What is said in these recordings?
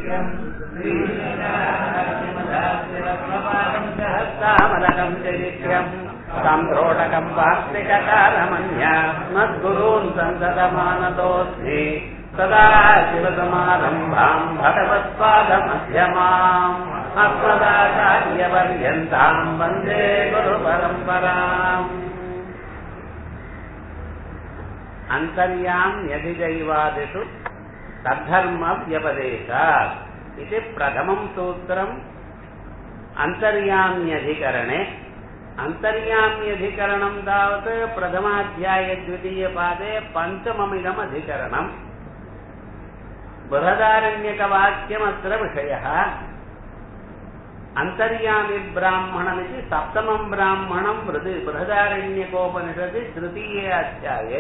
नित्यम् श्रीमदामलकम् च नित्यम् साम्प्रोटकम् वार्तिककारमन्या मद्गुरून् सन्ततमानतोऽस्मि सदा शिवसमारम्भाम् भगवत्पादमध्यमाम् अस्मदाचार्यपर्यन्ताम् वन्दे गुरुपरम्पराम् अन्तर्याम्यधिदैवादिषु तद्धर्मव्यपदेशात् इति प्रथमम् सूत्रम् अन्तर्याम्यधिकरणे अन्तर्याम्यधिकरणम् तावत् प्रथमाध्याये द्वितीयपादे पञ्चममिदम् अधिकरणम् बृहदारण्यकवाक्यमत्र विषयः अन्तर्यामि ब्राह्मणमिति सप्तमम् ब्राह्मणम् मृदु बृहदारण्यकोपनिषदि तृतीये अध्याये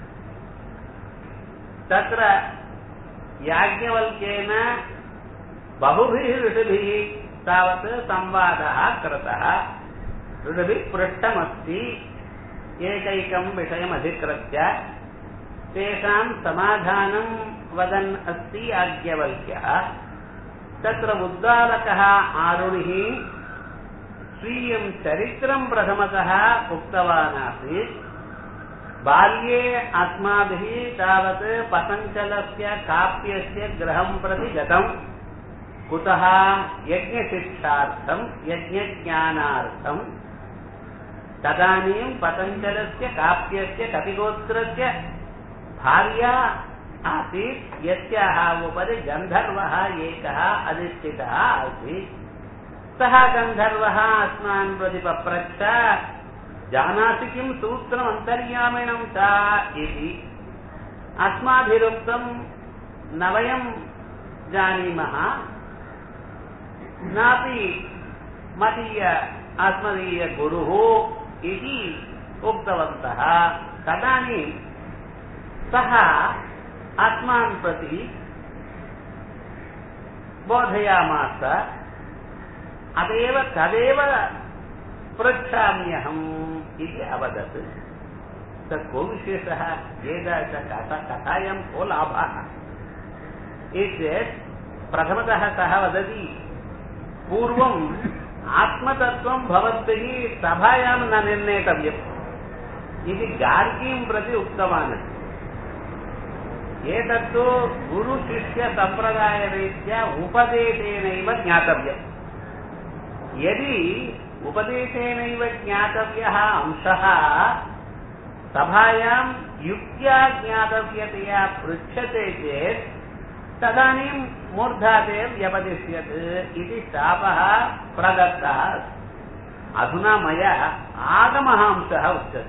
तत्र याज्ञवल्क्येन बहुभिः ऋषिभिः तावत् संवादः कृतः ऋषिभिः पृष्टमस्ति एकैकं विषयमधिकृत्य तेषां समाधानं वदन् अस्ति याज्ञवल्क्यः तत्र उद्दालकः आरुणिः स्वीयं चरित्रं प्रथमतः उक्तवान् आसीत् बाल्ये अस्माभिः तावत् पतञ्चलस्य काप्यस्य गृहं प्रति गतम् कुतः यज्ञशिक्षार्थं यज्ञज्ञानार्थं तदानीं पतञ्चलस्य काप्यस्य कपिगोत्रस्य भार्या आसीत् यस्याः उपरि गन्धर्वः एकः अधिष्ठितः आसीत् सः गन्धर्वः अस्मान् प्रति पप्रच्छ जानासि किं सूत्रमन्तर्यामिणं सा इति अस्माभिरुक्तं न वयं जानीमः नापि मदीय अस्मदीयगुरुः इति उक्तवन्तः तदानीं सः अस्मान् प्रति बोधयामास अतएव तदेव पृच्छाम्यहम् इति अवदत् तत् को विशेषः एतादृशकथायां को लाभः चेत् प्रथमतः सः वदति पूर्वम् आत्मतत्त्वं भवद्भिः सभायां न निर्णेतव्यम् इति गार्गीं प्रति उक्तवान् एतत्तु गुरुशिष्यसम्प्रदायरीत्या उपदेशेनैव ज्ञातव्यम् यदि उपदेशेनैव ज्ञातव्यः अंशः सभायां युक्त्या ज्ञातव्यतया पृच्छते चेत् तदानीं मूर्धाते व्यपदिश्यत् इति शापः प्रदत्तः अधुना मया आगमः अंशः उच्यते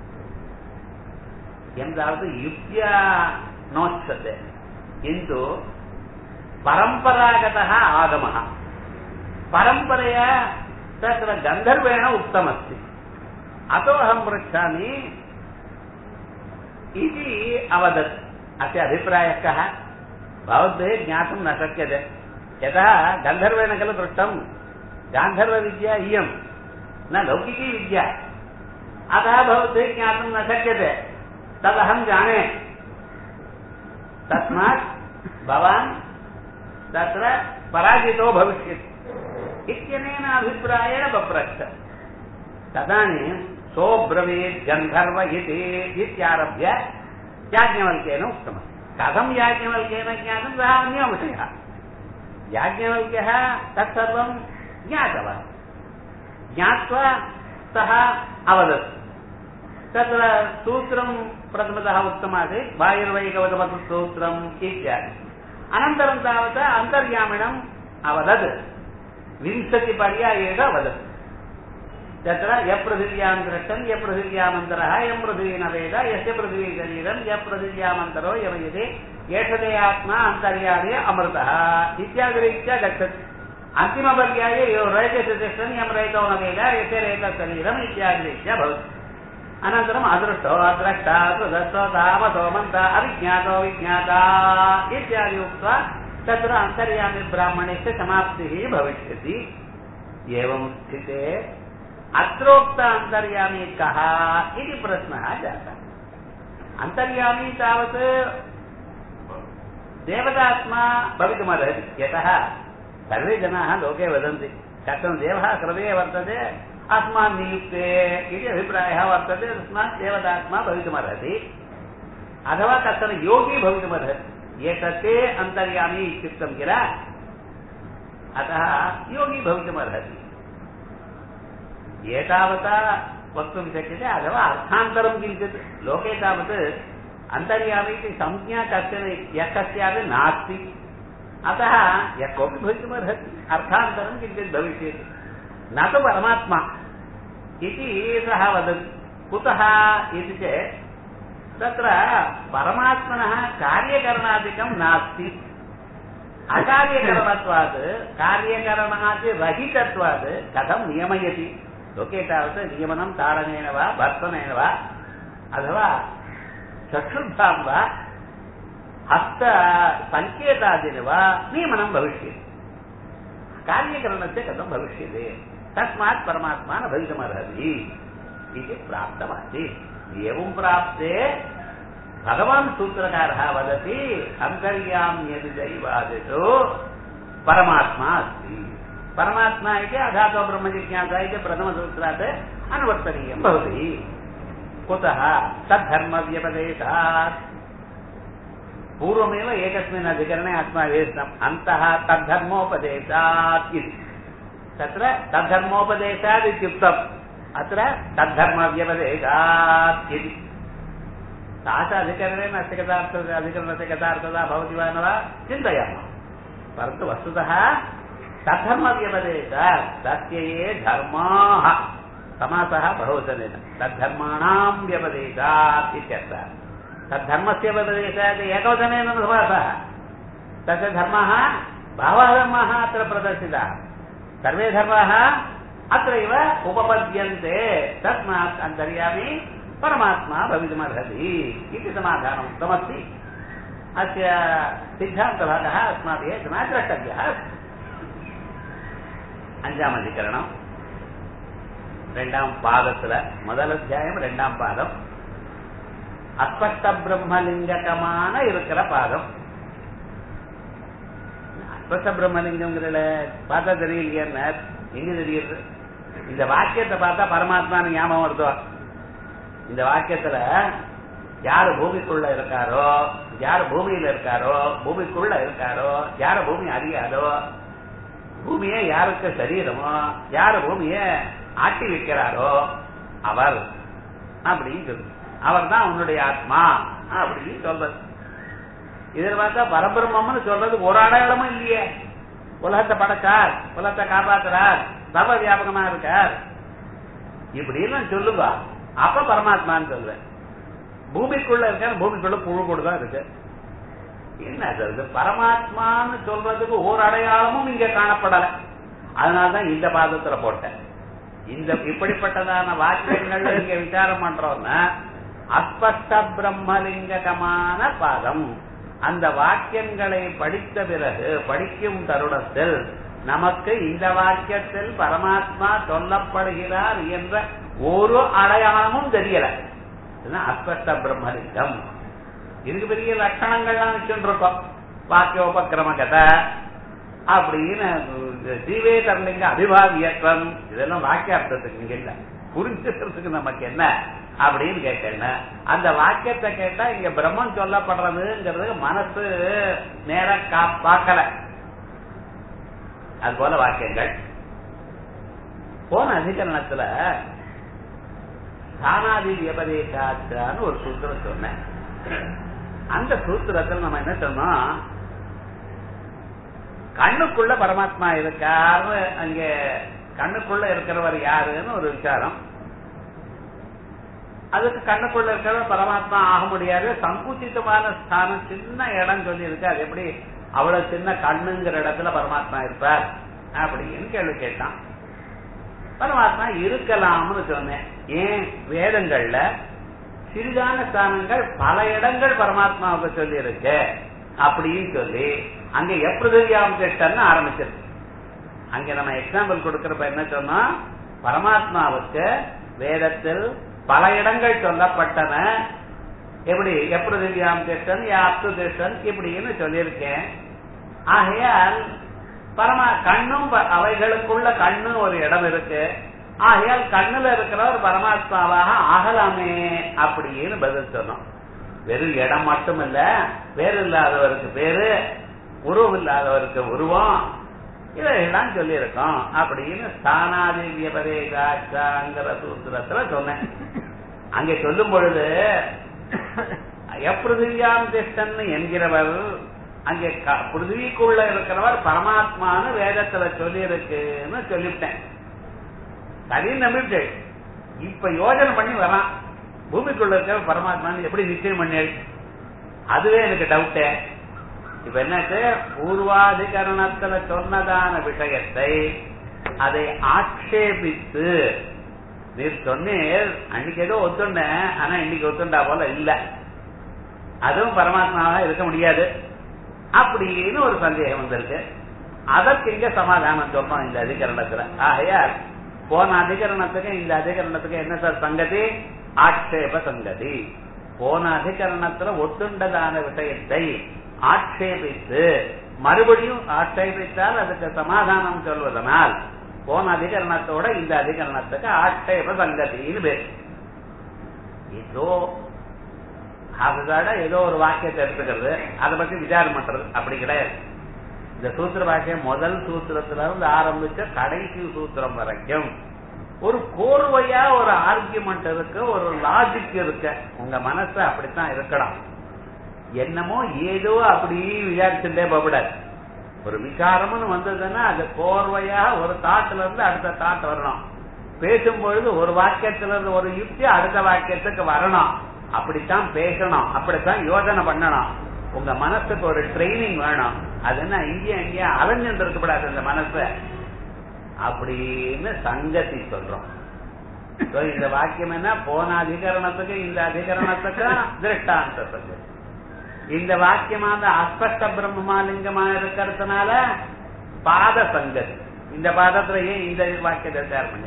यं तावत् युक्त्या नोच्यते किन्तु परम्परागतः आगमः परम्परया तत्र गन्धर्वेण उक्तमस्ति अतो अहं पृच्छामि इति अवदत् अस्य अभिप्रायः कः भवद्भिः ज्ञातुं न शक्यते यतः गन्धर्वेण खलु पृष्टं गान्धर्वविद्या इयं न लौकिकी विद्या अतः भवद्भिः ज्ञातुं न शक्यते तदहं जाने तस्मात् भवान् तत्र पराजितो भविष्यति इत्यनेन अभिप्रायेण पप्रच्छ तदानीं सोऽब्रवीत् गन्धर्व इति इत्यारभ्य याज्ञवल्क्येन उक्तमस्ति कथं याज्ञवल्क्येन ज्ञातं सः अन्यो विषयः याज्ञवल्क्यः तत्सर्वं ज्ञातवान् ज्ञात्वा सः अवदत् तत्र सूत्रं प्रथमतः उक्तमासीत् वायुर्वैकवतमसूत्रम् इत्यादि अनन्तरं तावत् अन्तर्यामिणम् अवदत् विंशतिपर्यायेण वदत् तत्र यपृथिव्यां दृष्टं यपृथिव्यामन्तरः यं पृथिवी न वेद यस्य पृथिवी शरीरं यपृथिव्यामन्तरो यमयति एषदे आत्मा अन्तर्यामे अमृतः इत्यादिरीत्या गच्छति अन्तिमपर्याये यो रैतस्य तिष्ठन् यं रैतो न वेद यस्य रेतशरीरम् इत्यादिरीत्या भवति अनन्तरम् अदृष्टो अद्रष्टा सुदष्टो तामसो मन्त अविज्ञातो विज्ञाता इत्यादि उक्त्वा तत्र अन्तर्यामि ब्राह्मणस्य समाप्तिः भविष्यति एवं स्थिते अत्रोक्त अन्तर्यामी कः इति प्रश्नः जातः अन्तर्यामी तावत् देवतात्मा भवितुमर्हति यतः सर्वे जनाः लोके वदन्ति कथं देवः हृदये वर्तते अस्मान् नियुक्ते इति अभिप्रायः वर्तते तस्मात् देवतात्मा भवितुमर्हति अथवा कश्चन योगी भवितुमर्हति एतत्ते अन्तर्यामी इत्युक्तं किल अतः योगी भवितुमर्हति एतावता वक्तुं शक्यते अथवा अर्थान्तरं किञ्चित् लोके तावत् अन्तर्यामी इति संज्ञा कश्चन यः कस्यापि नास्ति अतः यः कोऽपि भवितुमर्हति अर्थान्तरं किञ्चित् भविष्यति न तु परमात्मा इति सः वदति कुतः इति चेत् तत्र परमात्मनः कार्यकरणादिकं नास्ति अकार्यकरणत्वात् कार्यकरणादिरहितत्वात् कथं नियमयति लोके तावत् नियमनं ताडनेन वा भर्तनेन वा अथवा चक्षुर्भां वा हस्तसङ्केतादिन वा नियमनं भविष्यति कार्यकरणस्य कथं भविष्यति तस्मात् परमात्मा न भवितुमर्हति इति प्राप्तमासीत् एवं प्राप्ते भगवान् सूत्रकारः वदति अन्तर्याम्यदि दैवादिषु परमात्मा अस्ति परमात्मा इति अधातो ब्रह्मजिज्ञासा इति प्रथमसूत्रात् अनुवर्तनीयं भवति कुतः तद्धर्मव्यपदेशात् पूर्वमेव एकस्मिन् अधिकरणे अस्माभिः अन्तः तद्धर्मोपदेशात् इति तत्र तद्धर्मोपदेशात् इत्युक्तम् अत्र तद्धर्मव्यपदेशात् इति तास अधिकरणे नस्य कथार्थ अधिकरणस्य कथार्थता भवति वा न वा चिन्तयामः परन्तु वस्तुतः तद्धर्मव्यपदेशात् तस्य ये धर्माः समासः बहुवचनेन तद्धर्माणां व्यपदेशात् इत्यर्थः तद्धर्मस्य व्यपदेशात् एकवचनेन समासः तस्य धर्मः बहवः धर्माः अत्र प्रदर्शिताः सर्वे धर्माः अत्रैव उपपद्यन्ते तस्मात् अन्तर्यामि परमात्मा भवितुमर्हति इति समाधानम् उक्तमस्ति अस्य सिद्धान्तभागः अस्माभिः अधुना द्रष्टव्यः अस्ति அஞ்சாம் அதிகரணம் ரெண்டாம் பாதத்துல முதல் அத்தியாயம் ரெண்டாம் பாதம் அஸ்பஷ்ட பிரம்மலிங்ககமான இருக்கிற பாதம் அஸ்பஷ்ட பிரம்மலிங்கம்ங்கிறல பார்த்தா தெரியலையே எங்க தெரியுது இந்த வாக்கியத்தை பார்த்தா பரமாத்மான்னு ஞாபகம் வருதோ இந்த வாக்கியத்துல யாரு பூமிக்குள்ள இருக்காரோ யாரு பூமியில இருக்காரோ பூமிக்குள்ள இருக்காரோ யார பூமி அறியாதோ பூமியை யாருக்கு சரீரமோ யாரு பூமிய ஆட்டி வைக்கிறாரோ அவர் அப்படின்னு சொல்லு அவர் தான் உன்னுடைய ஆத்மா அப்படின்னு சொல்றது இதுல பார்த்தா பரபிரம்மம்னு சொல்றது ஒரு அடையாளமும் இல்லையே உலகத்தை படைச்சார் உலகத்தை காப்பாத்துறார் சர்வ வியாபகமா இருக்கார் இப்படின்னு சொல்லுங்க அப்ப பரமாத்மான்னு சொல்றேன் பூமிக்குள்ள இருக்க பூமிக்குள்ள புழு கூட தான் இருக்கு என்ன சொல்றது பரமாத்மான்னு சொல்றதுக்கு ஒரு அடையாளமும் இங்க காணப்படல அதனாலதான் இந்த பாதத்துல போட்டேன் இந்த இப்படிப்பட்டதான வாக்கியங்கள் இங்க விசாரம் பண்றோம்னா அஸ்பஷ்ட பிரம்மலிங்ககமான பாதம் அந்த வாக்கியங்களை படித்த பிறகு படிக்கும் தருணத்தில் நமக்கு இந்த வாக்கியத்தில் பரமாத்மா சொல்லப்படுகிறார் என்ற ஒரு அடையாளமும் தெரியல இதுதான் அஸ்பஷ்ட பிரம்மலிங்கம் இதுக்கு பெரிய லட்சணங்கள்லாம் வச்சுருக்கோம் வாக்கியோபக்கிரம கதை அப்படின்னு ஜீவே தரலிங்க அபிபாவியத்துவம் இதெல்லாம் வாக்கியார்த்தத்துக்கு இங்க இல்ல புரிஞ்சுக்கிறதுக்கு நமக்கு என்ன அப்படின்னு கேட்டேன் அந்த வாக்கியத்தை கேட்டா இங்க பிரம்மன் சொல்லப்படுறதுங்கிறது மனசு நேர பார்க்கல அது போல வாக்கியங்கள் போன அதிகரணத்துல தானாதி வியபதேசாச்சான்னு ஒரு சூத்திரம் சொன்னேன் அந்த சூத்திரத்தில் நம்ம என்ன சொன்னோம் கண்ணுக்குள்ள பரமாத்மா இருக்காரு அங்க கண்ணுக்குள்ள இருக்கிறவர் யாருன்னு ஒரு விசாரம் அதுக்கு கண்ணுக்குள்ள இருக்கிறவர் பரமாத்மா ஆக முடியாது சங்குச்சிதமான ஸ்தானம் சின்ன இடம் சொல்லி இருக்கு அது எப்படி அவ்வளவு சின்ன கண்ணுங்கிற இடத்துல பரமாத்மா இருப்பார் அப்படின்னு கேள்வி கேட்டான் பரமாத்மா இருக்கலாம்னு சொன்னேன் ஏன் வேதங்கள்ல சிறிதான ஸ்தானங்கள் பல இடங்கள் பரமாத்மாவுக்கு சொல்லி இருக்கு அப்படின்னு சொல்லி அங்க எப்பிரதியாம் திட்டம்னு ஆரம்பிச்சிருக்கு அங்க நம்ம எக்ஸாம்பிள் கொடுக்கறப்ப என்ன சொன்னோம் பரமாத்மாவுக்கு வேதத்தில் பல இடங்கள் சொல்லப்பட்டன எப்படி எப்ரதிவியாம் திஷ்டன் யாப்து திஷ்டன் இப்படின்னு சொல்லியிருக்கேன் ஆகையால் பரமா கண்ணும் ப- அவைகளுக்குள்ள கண்ணு ஒரு இடம் இருக்கு ஆகையால் கண்ணுல இருக்கிறவர் பரமாத்மாவாக ஆகலாமே அப்படின்னு பதில் சொன்னோம் வெறும் இடம் மட்டும் இல்ல பேர் இல்லாதவருக்கு பேரு உருவம் இல்லாதவருக்கு உருவம் இதையெல்லாம் சொல்லியிருக்கோம் அப்படின்னு ஸ்தானாதி வியபரேகாச்சாங்கிற சூத்திரத்துல சொன்னேன் அங்கே சொல்லும் பொழுது எப்பிருதிவியாம் திஷ்டன் என்கிறவர் அங்கே க- பிருத்திவிக்குள்ள இருக்கிறவர் பரமாத்மான்னு வேதத்துல சொல்லி இருக்குன்னு சொல்லிவிட்டேன் சரின்னு நம்பிட்டேன் இப்ப யோஜனை பண்ணி வரான் பூமிக்குள்ள இருக்கிற பரமாத்மான்னு எப்படி நிச்சயம் பண்ணி அதுவே எனக்கு டவுட்டே இப்ப என்னாச்சு பூர்வாதிகரணத்துல சொன்னதான விஷயத்தை அதை ஆட்சேபித்து நீர் சொன்னீர் அன்னைக்கு ஏதோ ஒத்துண்டேன் ஆனா இன்னைக்கு ஒத்துண்டா போல இல்ல அதுவும் பரமாத்மாவாக இருக்க முடியாது அப்படின்னு ஒரு சந்தேகம் வந்திருக்கு அதற்கு இங்க சமாதானம் சொல்றோம் இந்த அதிகரணத்துல ஆகையால் போன அதிகரணத்துக்கு இந்த அதிகரணத்துக்கு என்ன சார் சங்கதி ஆட்சேப சங்கதி போன அதிகரணத்துல ஒத்துண்டதான விஷயத்தை ஆட்சேபித்து மறுபடியும் ஆட்சேபித்தால் அதுக்கு சமாதானம் சொல்வதனால் போன அதிகரணத்தோட இந்த அதிகரணத்துக்கு ஆட்சேப சங்கத்தின்னு பேர் ஏதோ அதுதாட ஏதோ ஒரு வாக்கியத்தை எடுத்துக்கிறது அதை பத்தி விசாரம் பண்றது அப்படி கிடையாது இந்த சூத்திர வாக்கியம் முதல் சூத்திரத்துல இருந்து ஆரம்பிச்ச கடைசி சூத்திரம் வரைக்கும் ஒரு கோர்வையா ஒரு ஆர்கியுமெண்ட் இருக்கு ஒரு லாஜிக் இருக்கு உங்க மனசு அப்படித்தான் இருக்கணும் என்னமோ ஏதோ அப்படி விசாரிச்சுட்டே போகக்கூடாது ஒரு விசாரம்னு வந்ததுன்னா அது கோர்வையா ஒரு தாட்டுல இருந்து அடுத்த தாட் வரணும் பேசும்பொழுது ஒரு வாக்கியத்துல இருந்து ஒரு யுக்தி அடுத்த வாக்கியத்துக்கு வரணும் அப்படித்தான் பேசணும் அப்படித்தான் யோசனை பண்ணணும் உங்க மனசுக்கு ஒரு ட்ரைனிங் வேணும் அது என்ன இங்கேயும் இங்கேயும் அலைஞ்சுட்டு இருக்கக்கூடாது அந்த மனசை அப்படின்னு சங்கதி சொல்றோம் So, இந்த வாக்கியம் என்ன போன அதிகரணத்துக்கு இந்த அதிகரணத்துக்கு திருஷ்டாந்தத்துக்கு இந்த வாக்கியமான அஸ்பஷ்ட பிரம்மமாலிங்கமா இருக்கிறதுனால பாத சங்கதி இந்த பாதத்துல ஏன் இந்த வாக்கியத்தை தயார் பண்ணி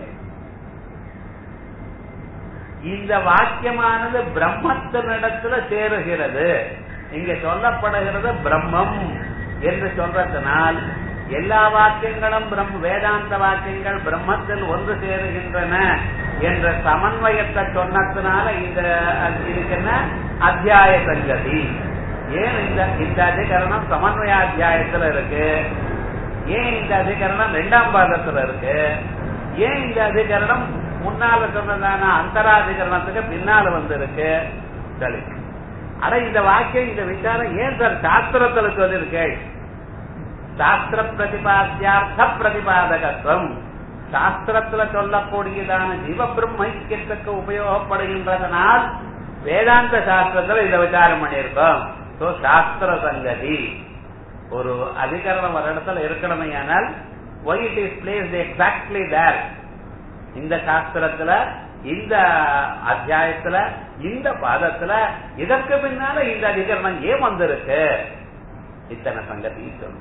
இந்த வாக்கியமானது பிரம்மத்தினிடத்துல சேருகிறது இங்க சொல்லப்படுகிறது பிரம்மம் என்று சொல்றதுனால் எல்லா வாக்கியங்களும் பிரம் வேதாந்த வாக்கியங்கள் பிரம்மத்தில் ஒன்று சேருகின்றன என்ற சமன்வயத்தை சொன்னதுனால இந்த இதுக்கு என்ன அத்தியாய சங்கதி ஏன் இந்த இந்த அதிகரணம் சமன்வய அத்தியாயத்துல இருக்கு ஏன் இந்த அதிகரணம் ரெண்டாம் பாதத்துல இருக்கு ஏன் இந்த அதிகரணம் முன்னால சொன்னதான அந்தராதிகரணத்துக்கு பின்னால வந்திருக்கு சரி அட இந்த வாக்கியம் இந்த விசாரம் ஏன் சார் சாஸ்திரத்துல சொல்லிருக்கேன் சாஸ்திர பிரதிபாத்தியார்த்த பிரதிபாதகத்துவம் சாஸ்திரத்துல சொல்லக்கூடியதான ஜீவ பிரம்மக்கியத்துக்கு உபயோகப்படுகின்றதனால் வேதாந்த சாஸ்திரத்துல இதை விசாரம் பண்ணியிருக்கோம் சோ சாஸ்திர சங்கதி ஒரு அதிகரணம் ஒரு இடத்துல இருக்கணுமே ஆனால் why it is place exactly there இந்த சாஸ்திரத்துல இந்த அத்தியாயத்துல இந்த பாதத்துல இதற்கு பின்னால இந்த அதிகரணம் ஏன் வந்திருக்கு இத்தனை சங்கதி சொல்லு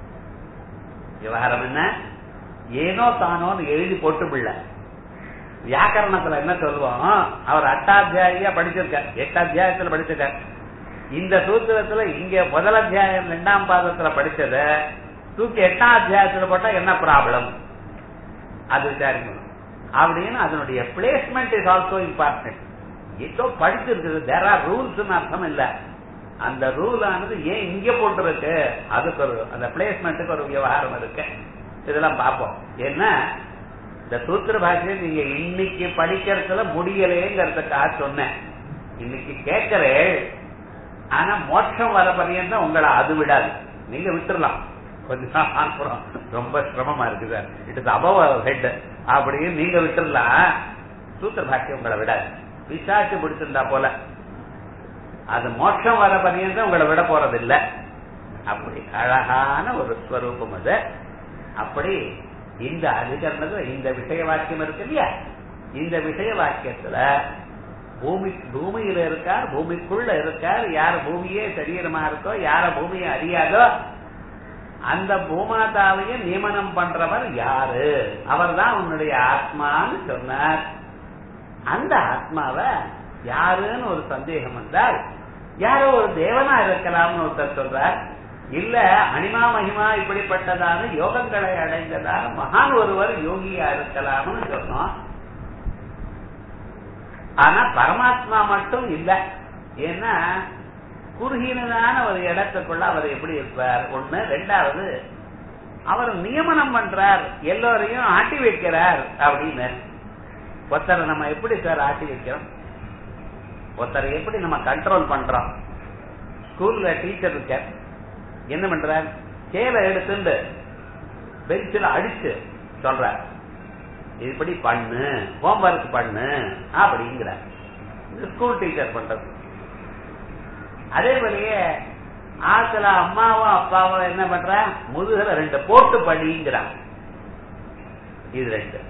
விவகாரம் என்ன ஏனோ தானோன்னு எழுதி போட்டு பிள்ள வியாக்கரணத்துல என்ன சொல்லுவோம் அவர் அட்டாத்தியாயியா படிச்சிருக்கார் எட்டு அத்தியாயத்துல படிச்சிருக்கார் இந்த சூத்திரத்துல இங்க முதல் அத்தியாயம் ரெண்டாம் பாதத்துல படிச்சத தூக்கி எட்டாம் அத்தியாயத்துல போட்டா என்ன ப்ராப்ளம் அது விசாரிக்கணும் அப்படின்னு அதனுடைய பிளேஸ்மெண்ட் இஸ் ஆல்சோ இம்பார்ட்டன்ட் ஏதோ படிச்சிருக்குது தேர் ஆர் ரூல்ஸ் அர்த்தம் இல்ல அந்த ரூல் ஆனது ஏன் இங்க போட்டிருக்கு அதுக்கு ஒரு அந்த பிளேஸ்மெண்ட்டுக்கு ஒரு விவகாரம் இருக்கு இதெல்லாம் பார்ப்போம் என்ன இந்த சூத்திர பாஷையை நீங்க இன்னைக்கு படிக்கிறதுல முடியலேங்கிறதுக்காக சொன்னேன் இன்னைக்கு கேட்கிறேன் ஆனா மோட்சம் வர பரியந்தம் உங்களை அது விடாது நீங்க விட்டுறலாம் கொஞ்ச நாள் அப்புறம் ரொம்ப சிரமமா இருக்கு sir it is above head அப்படின்னு நீங்க விட்டுறலாம் சூத்திர பாக்கியம் உங்களை விடாது பிசாச்சு பிடிச்சிருந்தா போல அது மோட்சம் வர பரியந்தம் உங்களை விட போறது இல்ல அப்படி அழகான ஒரு ஸ்வரூபம் அது அப்படி இந்த அதிகரணத்துல இந்த விஷய வாக்கியம் இருக்கு இல்லையா இந்த விஷய வாக்கியத்துல பூமி பூமியில இருக்கார் பூமிக்குள்ள இருக்கார் யார் பூமியே சரீரமா இருக்கோ யார பூமியை அறியாதோ அந்த பூமாதாவைய நியமனம் பண்றவர் யாரு அவர் தான் உன்னுடைய ஆத்மான்னு சொன்னார் அந்த ஆத்மாவை யாருன்னு ஒரு சந்தேகம் வந்தால் யாரோ ஒரு தேவனா இருக்கலாம்னு ஒருத்தர் சொல்றார் இல்ல அனிமா மகிமா இப்படிப்பட்டதான யோகங்களை அடைந்ததான மகான் ஒருவர் யோகியா இருக்கலாம்னு சொன்னோம் ஆனா பரமாத்மா மட்டும் இல்ல ஏன்னா குறுகினதான ஒரு இடத்துக்குள்ள அவர் எப்படி இருப்பார் ஒண்ணு ரெண்டாவது அவர் நியமனம் பண்றார் எல்லோரையும் ஆட்டி வைக்கிறார் அப்படின்னு ஒருத்தரை நம்ம எப்படி சார் ஆட்டி வைக்கிறோம் ஒருத்தரை எப்படி நம்ம கண்ட்ரோல் பண்றோம் ஸ்கூல்ல டீச்சர் இருக்க என்ன பண்றார் சேலை எடுத்துட்டு பெஞ்சில் அடிச்சு சொல்றார் இப்படி பண்ணு ஹோம்ஒர்க் பண்ணு அப்படிங்கிற ஸ்கூல் டீச்சர் பண்றது அதே போலயே ஆத்துல அம்மாவும் அப்பாவும் என்ன பண்ற முதுகுல ரெண்டு போட்டு படிங்கிறான் இது ரெண்டு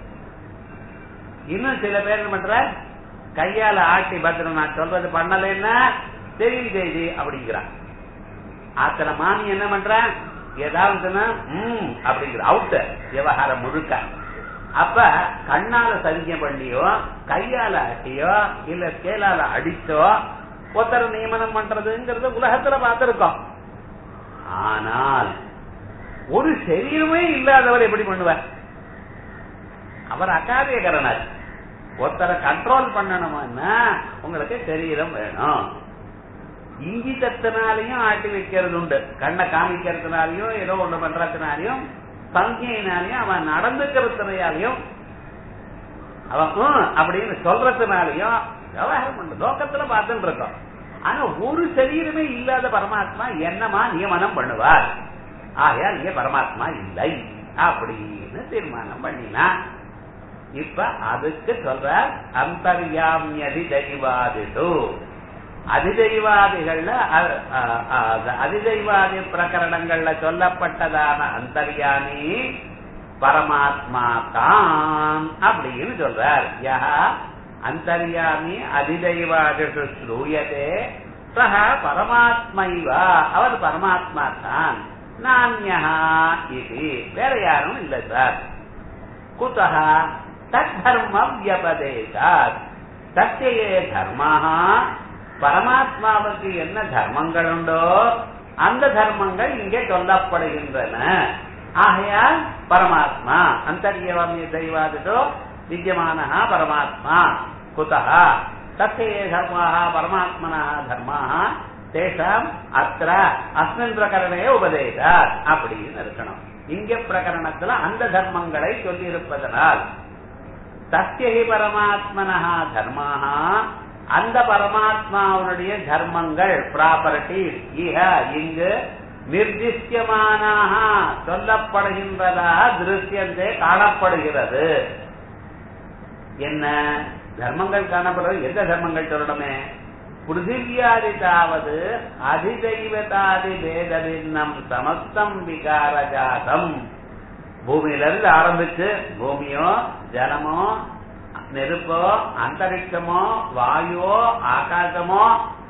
இன்னும் சில பேர் என்ன பண்ற கையால ஆட்டி பத்திரம் நான் சொல்றது பண்ணலைன்னா தெரியும் செய்தி அப்படிங்கிறான் ஆத்துல மாமி என்ன பண்ற ஏதாவது சொன்னா ம் அப்படிங்கிற அவுட் விவகாரம் முழுக்க அப்ப கண்ணால சரிஞ்சம் பண்ணியோ கையால ஆட்டியோ இல்ல ஸ்கேலால அடிச்சோ ஒருத்தர் நியமனம் பண்றதுங்கிறது உலகத்துல பார்த்திருக்கோம் ஆனால் ஒரு சரீரமே இல்லாதவர் எப்படி பண்ணுவார் அவர் அகாரியகரனர் ஒருத்தரை கண்ட்ரோல் பண்ணணும்னா உங்களுக்கு சரீரம் வேணும் இங்கிதத்தினாலையும் ஆட்டி வைக்கிறது உண்டு கண்ணை காமிக்கிறதுனாலையும் ஏதோ ஒண்ணு பண்றதுனாலையும் சங்கையினாலையும் அவன் நடந்துக்கிறதுனாலையும் அவன் "ம்" அப்படின்னு சொல்றதுனாலையும் விவகாரம் பண்ணு லோக்கத்துல பார்த்துட்டு இருக்கோம் ஆனா ஒரு சரீரமே இல்லாத பரமாத்மா என்னமா நியமனம் பண்ணுவார் ஆகையால் இங்க பரமாத்மா இல்லை அப்படின்னு தீர்மானம் பண்ணினா இப்ப அதுக்கு சொல்ற அந்தர்யாமியதி தெய்வாதிடு அதிதெய்வாதிகள்ல அ- அ- அ- அதிதெய்வாதி பிரகரணங்கள்ல சொல்லப்பட்டதான அந்தர்யாமி பரமாத்மா தான் அப்படின்னு சொல்றார் யா அந்தர்யாமி அதிதெய்வாதிஷு ஸ்ரூயதே சக பரமாத்மைவா அவர் பரமாத்மா தான் நானியா இது வேற யாரும் இல்லை சார் குதः தத்தர்ம வியபதேசாத் சத்தியே தர்மாக பரமாத்மாவுக்கு என்ன தர்மங்கள் உண்டோ அந்த தர்மங்கள் இங்கே சொல்லப்படுகின்றன ஆகையால் பரமாத்மா அந்தரியவமிய தெய்வாதிட்டோ வித்தியமான பரமாத்மா குதः தத்தையே தர்மாக பரமாத்மனா தர்மாக தேசாம் அத்திர அஸ்மின் பிரகரணே உபதேசாத் அப்படின்னு இருக்கணும் இங்க பிரகரணத்துல அந்த தர்மங்களை சொல்லி இருப்பதனால் தஸ்யஹி பரமாத்மனா தர்மாக அந்த பரமாத்மாவுடைய தர்மங்கள் ப்ராப்பர்ட்டிஸ் இஹ இங்கு நிர்திஷ்யமானாக சொல்லப்படுகின்றதாக திருஷ்யந்தே காணப்படுகிறது என்ன தர்மங்கள் காணப்படுறது எந்த தர்மங்கள் சொல்லணுமே பிருத்திவியாதிதாவது அதிதெய்வதாதி பேத பின்னம் சமஸ்தம் விகாரஜாதம் பூமியில இருந்து ஆரம்பிச்சு பூமியோ ஜலமோ நெருப்போ அந்தரிக்ஷமோ வாயுவோ ஆகாசமோ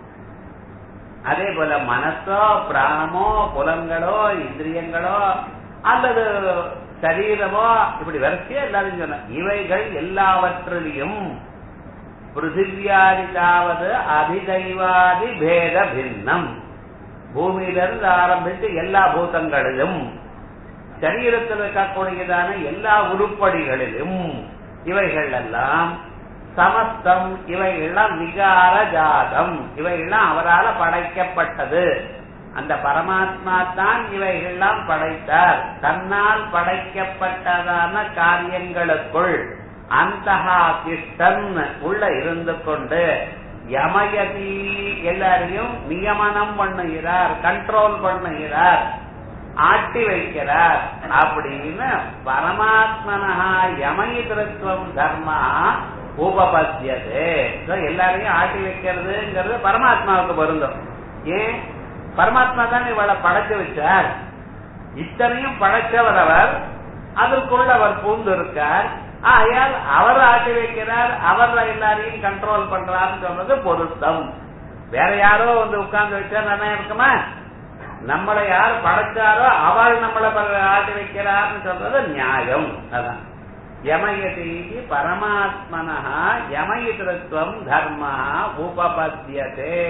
அதே போல மனசோ பிராணமோ புலங்களோ இந்திரியங்களோ அல்லது சரீரமோ இப்படி வரிசையா எல்லாரும் சொன்ன இவைகள் எல்லாவற்றிலையும் பிருத்திவியாதிதாவது அதிதைவாதி பேத பின்னம் பூமியிலிருந்து ஆரம்பித்து எல்லா பூதங்களிலும் சரீரத்தில் இருக்கக்கூடியதான எல்லா உருப்படிகளிலும் இவைகள் எல்லாம் சமஸ்தம் இவைகள்லாம் விகார ஜாதம் இவைகள்லாம் அவரால் படைக்கப்பட்டது அந்த பரமாத்மா தான் இவைகள்லாம் படைத்தார் தன்னால் படைக்கப்பட்டதான காரியங்களுக்குள் அந்தகா கிருஷ்ணன் உள்ள இருந்து கொண்டு யமயதி எல்லாரையும் நியமனம் பண்ணுகிறார் கண்ட்ரோல் பண்ணுகிறார் ஆட்டி வைக்கிறார் அப்படின்னு பரமாத்மனஹா யமயிதிருத்துவம் தர்மா உபபத்தியது So, எல்லாரையும் ஆட்டி வைக்கிறதுங்கிறது பரமாத்மாவுக்கு பொருந்தும் ஏன் பரமாத்மா தான் இவளை படைச்சு வச்சார் இத்தனையும் படைச்சவர் அவர் அதற்குள்ள அவர் பூந்து இருக்கார் ஆகையால் அவர் ஆட்டி வைக்கிறார் அவர் எல்லாரையும் கண்ட்ரோல் பண்றாருன்னு சொல்றது பொருத்தம் வேற யாரோ வந்து உட்கார்ந்து வச்சா நல்லா இருக்குமா நம்மளை யார் படைச்சாரோ அவள் நம்மளை ப- ஆட்டி வைக்கிறார்னு சொல்றது நியாயம் அதான் யமயதி பரமாத்மன யமயிதிருத்வம் தர்ம உபபத்தியதே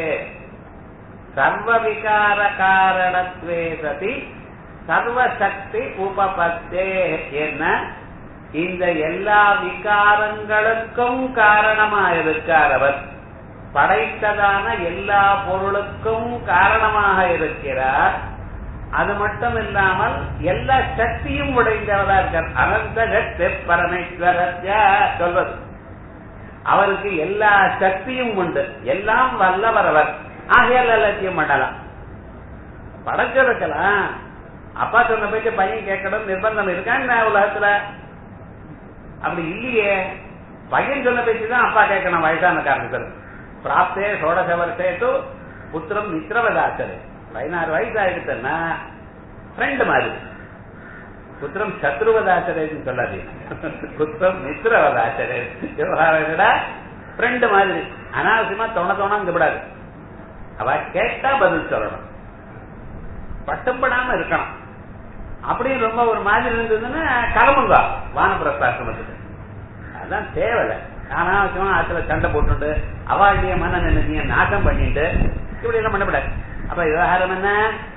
சர்வவிகார காரணத்வே சதி சர்வசக்தி உபபத்தே என்ன இந்த எல்லா விகாரங்களுக்கும் காரணமா இருக்கார் அவர் படைத்ததான எல்லா பொருளுக்கும் காரணமாக இருக்கிறார் அது மட்டும் இல்லாமல் எல்லா சக்தியும் உடைந்தவரா இருக்கார் அனந்த சக்தி பரமேஸ்வரத்ய சொல்வது அவருக்கு எல்லா சக்தியும் உண்டு எல்லாம் வல்லவர் அவர் ஆகையால் எல்லாத்தையும் பண்ணலாம் படைச்சிருக்கலாம் அப்பா சொன்ன போயிட்டு பையன் கேட்கணும் நிர்பந்தம் இருக்கா என்ன உலகத்துல அப்படி இல்லையே பையன் சொன்ன பேச்சு தான் அப்பா கேட்கணும் வயசான காரணத்தில் பிராப்தே சோடச வருஷேட்டு புத்திரம் மித்திரவதாச்சரு பதினாறு வயசு ஆயிடுச்சுன்னா ஃப்ரெண்டு மாதிரி புத்திரம் சத்ருவதாச்சரேன்னு சொல்லாதீங்க புத்திரம் மித்திரவதாச்சரே விவகாரம் ஃப்ரெண்டு மாதிரி அனாவசியமா தோண தோண இங்க விடாது அவ கேட்டா பதில் சொல்லணும் பட்டுப்படாம இருக்கணும் அப்படின்னு ரொம்ப ஒரு மாதிரி இருந்ததுன்னா கிளம்புங்க வானப்பிரஸ்தாசிரமத்துக்கு அதுதான் தேவையில்ல அனாவசியமா ஆத்துல சண்டை போட்டுட்டு அவாளுடைய மன நினைச்சிய நாசம் பண்ணிட்டு இப்படி எல்லாம் பண்ணக்கூடாது அப்ப விவகாரம் என்ன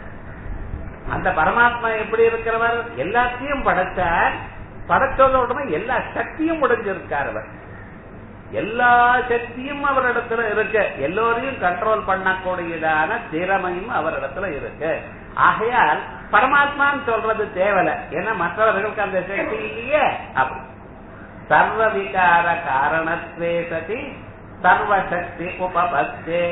அந்த பரமாத்மா எப்படி இருக்கிறவர் எல்லாத்தையும் படைச்சார் படைச்சதோட எல்லா சக்தியும் உடைஞ்சிருக்கார் அவர் எல்லா சக்தியும் அவரிடத்துல இருக்கு எல்லோரையும் கண்ட்ரோல் பண்ணக்கூடியதான திறமையும் அவரிடத்துல இருக்கு ஆகையால் பரமாத்மான்னு சொல்றது தேவையில்ல ஏன்னா மற்றவர்களுக்கு அந்த சக்தி இல்லையே அப்படி சர்வ விகார காரணத்வே சதி சர்வசக்தி உபபத்தே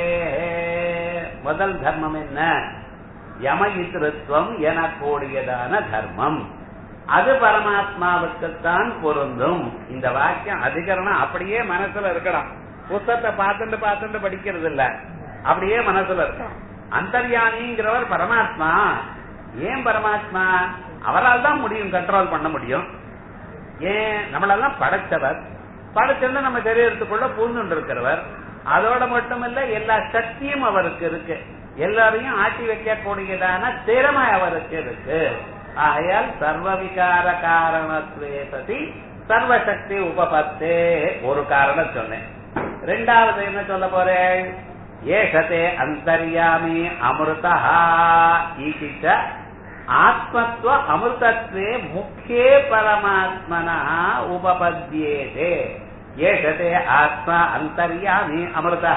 முதல் தர்மம் என்ன யமயித்திருத்துவம் என கூடியதான தர்மம் அது பரமாத்மாவுக்குத்தான் பொருந்தும் இந்த வாக்கியம் அதிகரணம் அப்படியே மனசுல இருக்கலாம் புத்தகத்தை பார்த்துட்டு பார்த்துட்டு படிக்கிறது இல்ல அப்படியே மனசுல இருக்கலாம் அந்தர்யானிங்கிறவர் பரமாத்மா ஏன் பரமாத்மா அவரால் தான் முடியும் கண்ட்ரோல் பண்ண முடியும் ஏன் நம்மளெல்லாம் படைச்சவர் படைச்சிருந்தா நம்ம சரீரத்துக்குள்ள பூந்துண்டு இருக்கிறவர் அதோட மட்டும் இல்ல எல்லா சக்தியும் அவருக்கு இருக்கு எல்லாரையும் ஆட்டி வைக்கக்கூடியதான திறமை அவருக்கு இருக்கு ஆகையால் சர்வவிகார காரணத்துவே சதி சர்வசக்தி உபபத்தே ஒரு காரணம் சொன்னேன் ரெண்டாவது என்ன சொல்ல போறேன் ஏஷதே அந்தர்யாமி அமிர்தா ஈகிச்ச ஆத்மத்துவ அமிர்தத்வே முக்கியே பரமாத்மனா உபபத்யேதே ஏஷதே ஆத்மா அந்தர்யாமி அமிர்தா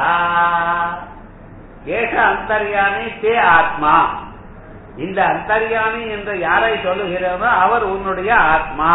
ஏஷ அந்தர்யாமி தே ஆத்மா இந்த அந்தர்யாமி என்று யாரை சொல்லுகிறதோ அவர் உன்னுடைய ஆத்மா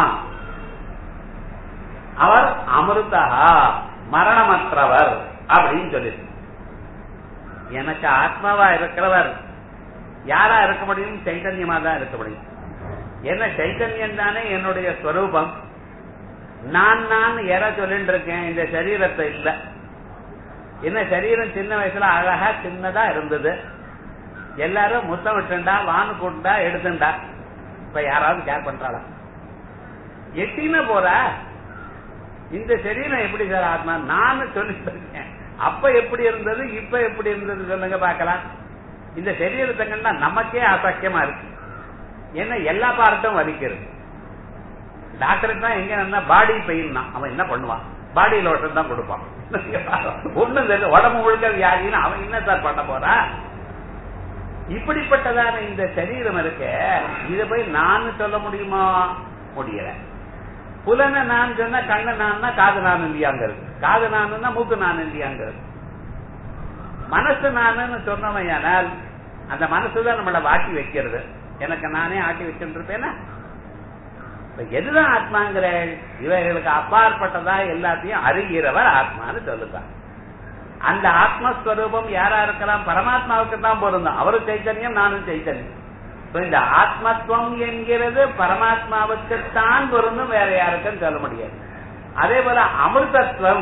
அவர் அமிர்தா மரணமற்றவர் அப்படின்னு சொல்லி எனக்கு ஆத்மாவா இருக்கிறவர் யாரா இருக்க முடியும் சைத்தன்யமா தான் இருக்க முடியும் என்ன சைத்தன்யம் தானே என்னுடைய ஸ்வரூபம் நான் நான் எற சொல்லிட்டு இருக்கேன் இந்த சரீரத்தை இல்ல என்ன சரீரம் சின்ன வயசுல அழகா சின்னதா இருந்தது எல்லாரும் முத்தம் விட்டுண்டா வானு கூட்டா எடுத்துண்டா இப்ப யாராவது கேர் பண்றாளா எட்டின போறா இந்த சரீரம் எப்படி சார் ஆத்மா நான் சொல்லிட்டு இருக்கேன் அப்ப எப்படி இருந்தது இப்ப எப்படி இருந்தது சொல்லுங்க பாக்கலாம் இந்த சரீரத்தை கண்டா நமக்கே அசக்கியமா இருக்கு ஏன்னா எல்லா பார்ட்டும் வலிக்கிறது டாக்டருக்கு தான் எங்க என்ன பாடி பெயின் தான் அவன் என்ன பண்ணுவான் பாடி லோஷன் தான் கொடுப்பான் ஒண்ணும் தெரியல உடம்பு முழுக்க வியாதின்னு அவன் என்ன சார் பண்ண போறா இப்படிப்பட்டதான இந்த சரீரம் இருக்க இத போய் நான் சொல்ல முடியுமா முடியல புலனை நான் சொன்னா கண்ணு நான் காது நான் இல்லையாங்கிறது காது நான் மூக்கு நான் இல்லையாங்கிறது மனசு நானுன்னு சொன்னவையானால் அந்த மனசுதான் நம்மளை வாட்டி வைக்கிறது எனக்கு நானே ஆட்டி வச்சுட்டு இருப்பேனா எதுதான் ஆத்மாங்கிற இவைகளுக்கு அப்பாற்பட்டதா எல்லாத்தையும் அறிகிறவர் ஆத்மான்னு சொல்லுங்க அந்த ஆத்மஸ்வரூபம் யாரா இருக்கலாம் பரமாத்மாவுக்கு தான் பொருந்தும் அவரு சைத்தன்யம் நானும் சைத்தன்யம் இந்த ஆத்மத்துவம் என்கிறது பரமாத்மாவுக்குத்தான் பொருந்தும் வேற யாருக்கும் சொல்ல முடியாது அதே போல அமிர்தத்துவம்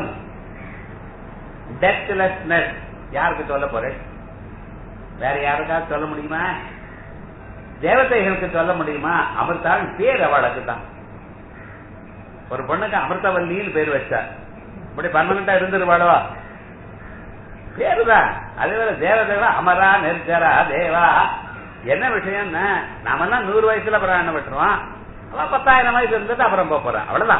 டெத்லெஸ்னஸ் யாருக்கு சொல்ல போறேன் வேற யாருக்காவது சொல்ல முடியுமா தேவதைகளுக்கு சொல்ல முடியுமா அமிர்தான் பேர் அவளுக்கு தான் ஒரு பொண்ணுக்கு அமிர்தவல்லின்னு பேர் வச்சார் இப்படி பர்மனண்டா இருந்துருவாளோ பேருதான் அதே போல தேவதேவா அமரா நெர்ஜரா தேவா என்ன விஷயம்னா நாமெல்லாம் நூறு வயசுல பிராணம் விட்டுருவான் அவன் பத்தாயிரம் வயசு இருந்துட்டு அப்புறம் போறான் அவ்வளவுதான்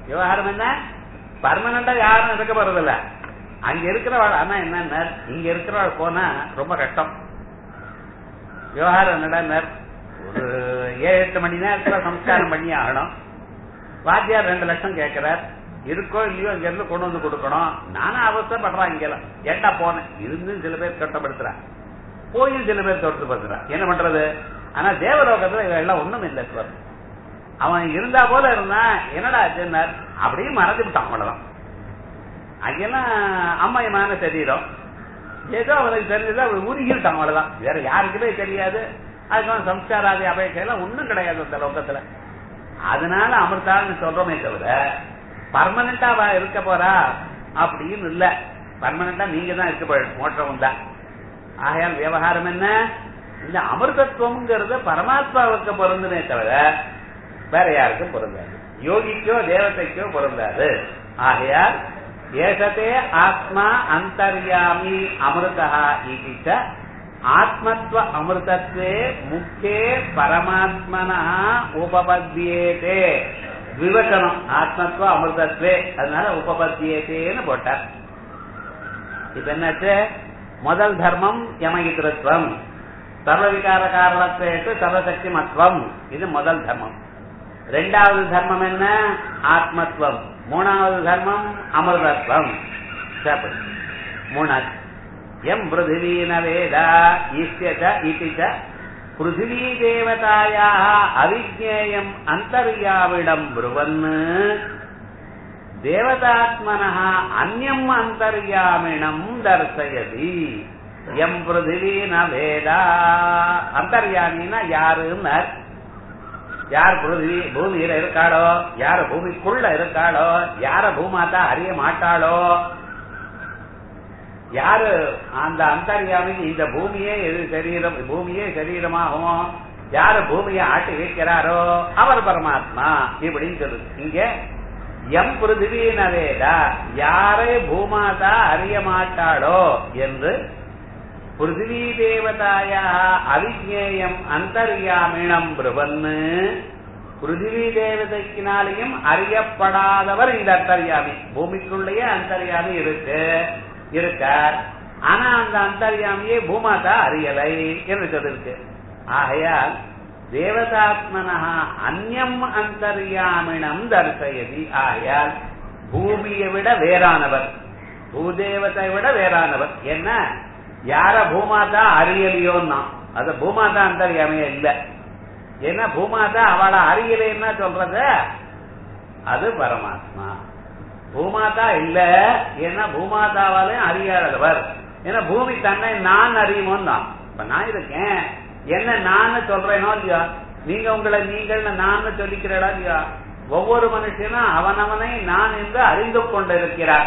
விவகாரம் என்ன பர்மனண்டா யாரும் இருக்க போறதில்ல அங்க இருக்கிறவாள் ஆனா என்ன இங்க இருக்கிறவாள் போனா ரொம்ப கஷ்டம் விவகாரம் என்னடா ஒரு ஏழு எட்டு மணி நேரத்துல சம்ஸ்காரம் பண்ணி ஆகணும் வாத்தியார் ரெண்டு லட்சம் கேட்கிறார் இருக்கோ இல்லையோ இங்க இருந்து கொண்டு வந்து கொடுக்கணும் நானும் அவசரப்படுறான் இங்கெல்லாம் ஏட்டா போனேன் இருந்தும் சில பேர் கட்டப்படுத்துறான் போயும் சில பேர் தொட்டுப்படுத்துறான் என்ன பண்றது ஆனா தேவலோகத்துல இவெல்லாம் ஒண்ணும் இல்லை சார் அவன் இருந்தா போல இருந்தான் என்னடா ஆச்சுன்னார் அப்படியே மறந்து விட்டான் அவ்வளவுதான் அங்கெல்லாம் அம்மாயமான சரீரம் ஏதோ அவனுக்கு தெரிஞ்சது அவன் உருகிட்டான் அவ்வளவுதான் வேற யாருக்குமே தெரியாது அதுக்கு சம்ஸ்காராதி அபேட்சையெல்லாம் ஒண்ணும் கிடையாது அந்த லோகத்துல அதனால அமிர்தான்னு சொல்றோமே தவிர பர்மனண்டா இருக்க போறா அப்படின்னு இல்ல பர்மனண்டா நீங்க தான் இருக்க போற மோட்டம் தான் ஆகையால் விவகாரம் என்ன இந்த அமிர்தத்துவம்ங்கிறது பரமாத்மாவுக்கு பொருந்துமே தவிர வேற யாருக்கும் பொருந்தாது யோகிக்கோ தேவதைக்கோ பொருந்தாது ஆகையால் ஏகத்தே ஆத்மா அந்தர்யாமி அமிர்தா இது ஆத்மத்வ அமிர்தத்வே முக்கிய பரமாத்மனா உபபத்தியேதே விவசனம் ஆத்மத்வ அமிர்தத்வே அதனால உபபத்தியேதேன்னு போட்டார் இப்ப என்னாச்சு முதல் தர்மம் யமகிருத்வம் சர்வவிகார காரணத்தேட்டு சர்வசக்தி மத்வம் இது முதல் தர்மம் ரெண்டாவது தர்மம் என்ன ஆத்மத்வம் மூணாவது தர்மம் அமிர்தத்வம் மூணாவது எம் பிருத்திவீன வேதா ஈஸ்யத இதிச்ச பிருத்திவீ தேவதாயா அவிஜேயம் அந்தர்யாவிடம் புருவன் தேவதாத்மன அந்யம் அந்தர்யாமினம் தர்சயதி எம் பிருத்திவீன வேதா அந்தர்யாமினா யாருன்னு யார் பிருத்திவி பூமியில இருக்காளோ யார பூமிக்குள்ள இருக்காளோ யார பூமாதா அறிய மாட்டாளோ யாரு அந்த அந்தர்யாமி இந்த பூமியே எது சரீரம் பூமியே சரீரமாகும் யாரு பூமியை ஆட்டி வைக்கிறாரோ அவர் பரமாத்மா இப்படின்னு சொல்லுது இங்க எம் பிருத்திவீன வேதா யாரை பூமாதா அறிய மாட்டாளோ என்று பிருத்திவி தேவதாயா அவிஜேயம் அந்தர்யாமினம் பிரபன்னு பிருத்திவி தேவதைக்கினாலையும் அறியப்படாதவர் இந்த அந்தர்யாமி பூமிக்குள்ளேயே அந்தர்யாமி இருக்கு இருக்கார் ஆனா அந்த அந்தர்யாமியே பூமாதா அறியலை என்று சொல்லிருக்கு ஆகையால் தேவதாத்மனா அந்யம் அந்தர்யாமினம் தர்சயதி ஆகையால் பூமியை விட வேறானவர் பூதேவத்தை விட வேறானவர் என்ன யார பூமாதா அறியலையோன்னா அது பூமாதா அந்தர்யாமைய இல்ல ஏன்னா பூமாதா அவளை அறியலைன்னா சொல்றது அது பரமாத்மா பூமாதா இல்ல ஏன்னா பூமாதாவாலையும் அறியாதவர் ஏன்னா பூமி தன்னை நான் அறியுமோன்னு தான் இப்ப நான் இருக்கேன் என்ன நான் சொல்றேனோ இல்லையா நீங்க உங்களை நீங்கள் நான் சொல்லிக்கிறடா இல்லையா ஒவ்வொரு மனுஷனும் அவனவனை நான் என்று அறிந்து கொண்டிருக்கிறார்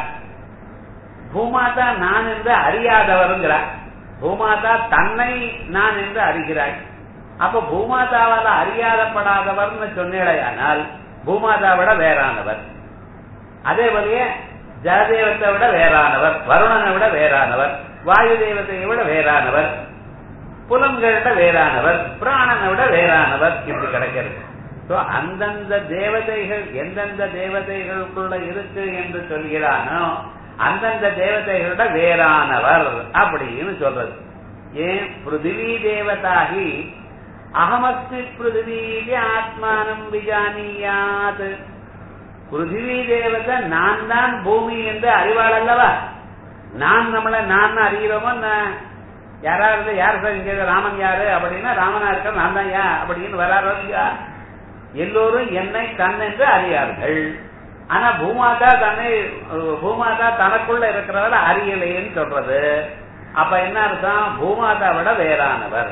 பூமாதா நான் என்று அறியாதவருங்கிறார் பூமாதா தன்னை நான் என்று அறிகிறாய் அப்ப பூமாதாவால அறியாதப்படாதவர்னு சொன்னேடையானால் பூமாதா விட வேறானவர் அதே போலயே ஜலதேவத்தை விட வேறானவர் வருணனை விட வேறானவர் வாயு தெய்வத்தை விட வேறானவர் புலன்கள்ட வேறானவர் பிராணனை விட வேறானவர் இப்படி கிடைக்கிறது அந்தந்த தேவதைகள் எந்தெந்த தேவதைகளுக்குள்ள இருக்கு என்று சொல்கிறானோ அந்தந்த தேவதைகளோட வேறானவர் அப்படின்னு சொல்றது ஏன் பிருத்திவி தேவதாகி அகமஸ்தி பிருத்திவீதி ஆத்மானம் விஜானியாத் பிருத்திவி தேவதை நான் தான் பூமி என்று அறிவாள் அல்லவா நான் நம்மள நான் அறிகிறோமோ யாராவது யார் சார் இங்க ராமன் யாரு அப்படின்னா ராமனா இருக்க நான் தான் யா அப்படின்னு வராரோ எல்லோரும் என்னை தன் என்று அறியார்கள் ஆனா பூமாதா தன்னை பூமாதா தனக்குள்ள இருக்கிறவர அறியலைன்னு சொல்றது அப்ப என்ன அர்த்தம் பூமாதா விட வேறானவர்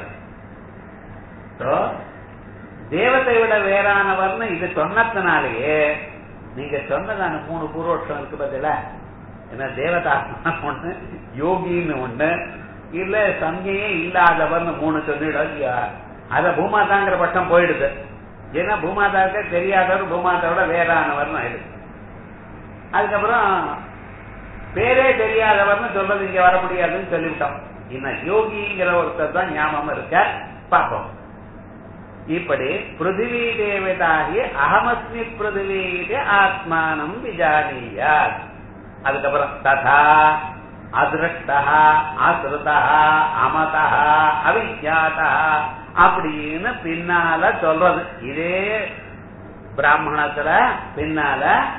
தேவத்தை விட வேறானவர்னு இது சொன்னதுனாலேயே நீங்க சொன்னதான மூணு பூர்வோட்சம் இருக்கு பதில என்ன தேவதாத்மா ஒண்ணு யோகின்னு ஒண்ணு இல்ல சங்கையே இல்லாதவர்னு மூணு சொல்லிடும் இல்லையா அத பூமாதாங்கிற பட்டம் போயிடுது ஏன்னா பூமாதாவுக்கு தெரியாதவர் பூமாதாவோட வேறானவர்னு ஆயிடுது அதுக்கப்புறம் பேரே தெரியாதவர்னு சொல்றது இங்க வர முடியாதுன்னு சொல்லிவிட்டோம் இன்னும் யோகிங்கிற ஒருத்தர் தான் ஞாபகம் இருக்க பார்ப்போம் இப்படி பிருத்திவி தேவதாகி அகமஸ்மி பிருத்திவி இது ஆத்மானம் விஜானியார் அதுக்கப்புறம் ததா அதிருஷ்டா அசுருதா அமதா அவிஜாதா அப்படின்னு பின்னால சொல்றது இதே பிராமணத்துல பின்னால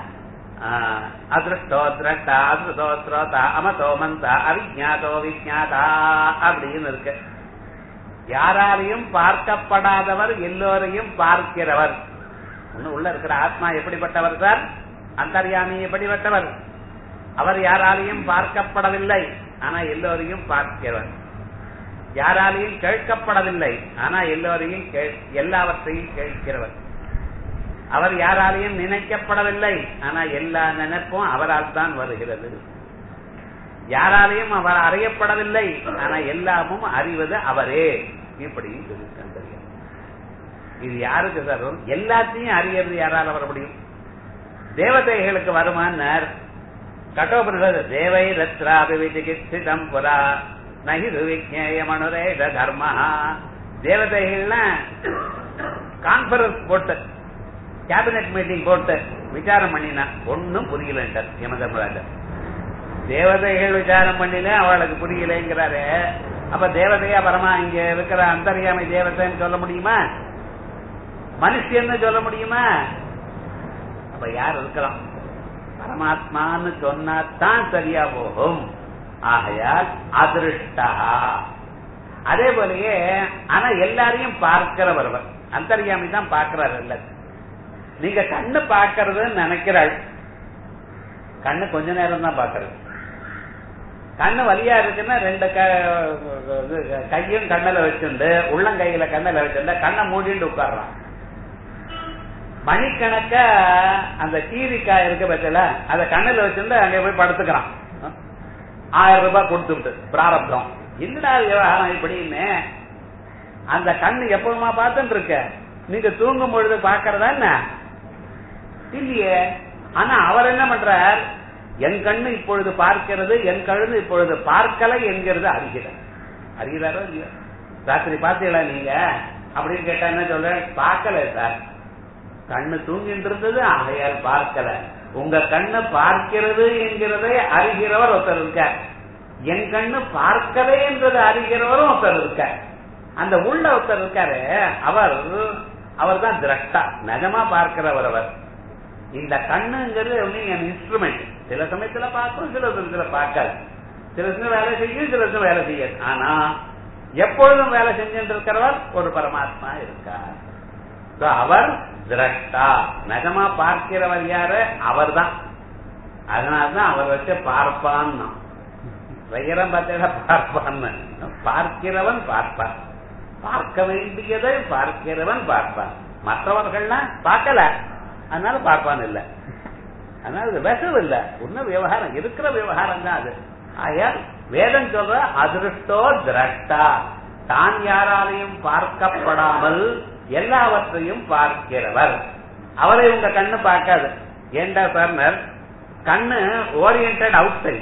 அதிருஷ்டோ திரஷ்டா அதிருதோ ஸ்ரோதா அமதோ மந்தா அவிஜாதோ விஜாதா அப்படின்னு இருக்கு யாராலையும் பார்க்கப்படாதவர் எல்லோரையும் பார்க்கிறவர் ஒண்ணு உள்ள இருக்கிற ஆத்மா எப்படிப்பட்டவர் சார் அந்தர்யாமி எப்படிப்பட்டவர் அவர் யாராலையும் பார்க்கப்படவில்லை ஆனா எல்லோரையும் பார்க்கிறவர் யாராலையும் கேட்கப்படவில்லை ஆனா எல்லோரையும் எல்லாவற்றையும் கேட்கிறவர் அவர் யாராலையும் நினைக்கப்படவில்லை ஆனா எல்லா நினைப்பும் அவரால் தான் வருகிறது யாராலையும் அவர் அறியப்படவில்லை ஆனா எல்லாமும் அறிவது அவரே இப்படி தெரியும் இது யாருக்கு சார் வரும் எல்லாத்தையும் அறியறது யாரால வர முடியும் தேவதைகளுக்கு வருமானார் கட்டோபனிஷத் தேவை ரத்ராபிவிதிகிஸ்திதம் புரா நகிது விஜேய மனுரேஷ தர்ம தேவதைகள்லாம் கான்பரன்ஸ் போட்டு கேபினெட் மீட்டிங் போட்டு விசாரம் பண்ணினா ஒன்னும் புரியலன்றார் யம தர்மராஜர் தேவதைகள் விசாரம் பண்ணில அவளுக்கு புரியலைங்கிறாரு அப்ப தேவதையா பரமா இங்க இருக்கிற அந்தரியாமை தேவதைன்னு சொல்ல முடியுமா மனுஷன்னு சொல்ல முடியுமா அப்ப யார் இருக்கலாம் பரமாத்மான்னு சொன்னாதான் சரியா போகும் ஆகையால் அதிருஷ்டா அதே போலயே ஆனா எல்லாரையும் பார்க்கிறவர் அந்தர்யாமி தான் பார்க்கிறார் எல்லாத்தையும் நீங்க கண்ணு பார்க்கறதுன்னு நினைக்கிறாள் கண்ணு கொஞ்ச நேரம் தான் பாக்குறது கண்ணு வலியா இருக்குன்னா ரெண்டு கையும் கண்ணில வச்சுண்டு உள்ளங்கையில கண்ணில வச்சுண்டு கண்ணை மூடிட்டு உட்கார்றான் மணிக்கணக்க அந்த கீரிக்காய் இருக்கு பட்சல அத கண்ணில் வச்சுட்டு அங்க போய் படுத்துக்கிறான் ஆயிரம் ரூபாய் கொடுத்துட்டு பிராரப்தம் என்னடா விவகாரம் இப்படின்னு அந்த கண்ணு எப்பவுமா பார்த்துட்டு இருக்க நீங்க தூங்கும் பொழுது பாக்குறதா என்ன இல்லையே ஆனா அவர் என்ன பண்றார் என் கண்ணு இப்பொழுது பார்க்கிறது என் கழுது இப்பொழுது பார்க்கலை என்கிறது அறிகிறார் அறிகிறாரோ இல்லையோ ராத்திரி பார்த்தீங்களா நீங்க அப்படின்னு கேட்டா என்ன சொல்ற பார்க்கல சார் கண்ணு தூங்கிட்டு இருந்தது ஆகையால் பார்க்கல உங்க கண்ணு பார்க்கிறது என்கிறதை அறிகிறவர் ஒருத்தர் இருக்க என் கண்ணு பார்க்கவே என்றது அறிகிறவரும் ஒருத்தர் இருக்க அந்த உள்ள ஒருத்தர் இருக்காரு அவர் அவர் தான் திரஷ்டா நிஜமா பார்க்கிறவர் அவர் இந்த கண்ணுங்கிறது என் இன்ஸ்ட்ருமெண்ட் சில சமயத்துல பார்க்கும் சில சமயத்துல பார்க்காது சில சமயம் வேலை செய்யும் சில சமயம் வேலை செய்யாது ஆனா எப்பொழுதும் வேலை செஞ்சுட்டு இருக்கிறவர் ஒரு பரமாத்மா இருக்கார் அவர் திரஷ்டா நிஜமா பார்க்கிறவர் யாரு அவர் தான் அதனால்தான் அவர் வச்சு பார்ப்பான் வைரம் பார்த்தா பார்ப்பான்னு பார்க்கிறவன் பார்ப்பான் பார்க்க வேண்டியதை பார்க்கிறவன் பார்ப்பான் மற்றவர்கள்லாம் பார்க்கல அதனால பார்ப்பான் இல்ல அதனால இது விஷம் இல்ல இன்னும் விவகாரம் இருக்கிற விவகாரம் தான் அது ஆயால் வேதம் சொல்ற அதிருஷ்டோ திரஷ்டா தான் யாராலையும் பார்க்கப்படாமல் எல்லாவற்றையும் பார்க்கிறவர் அவரை உங்க கண்ணு பார்க்காது ஏண்டா சார் கண்ணு ஓரியன்ட் அவுட் சைட்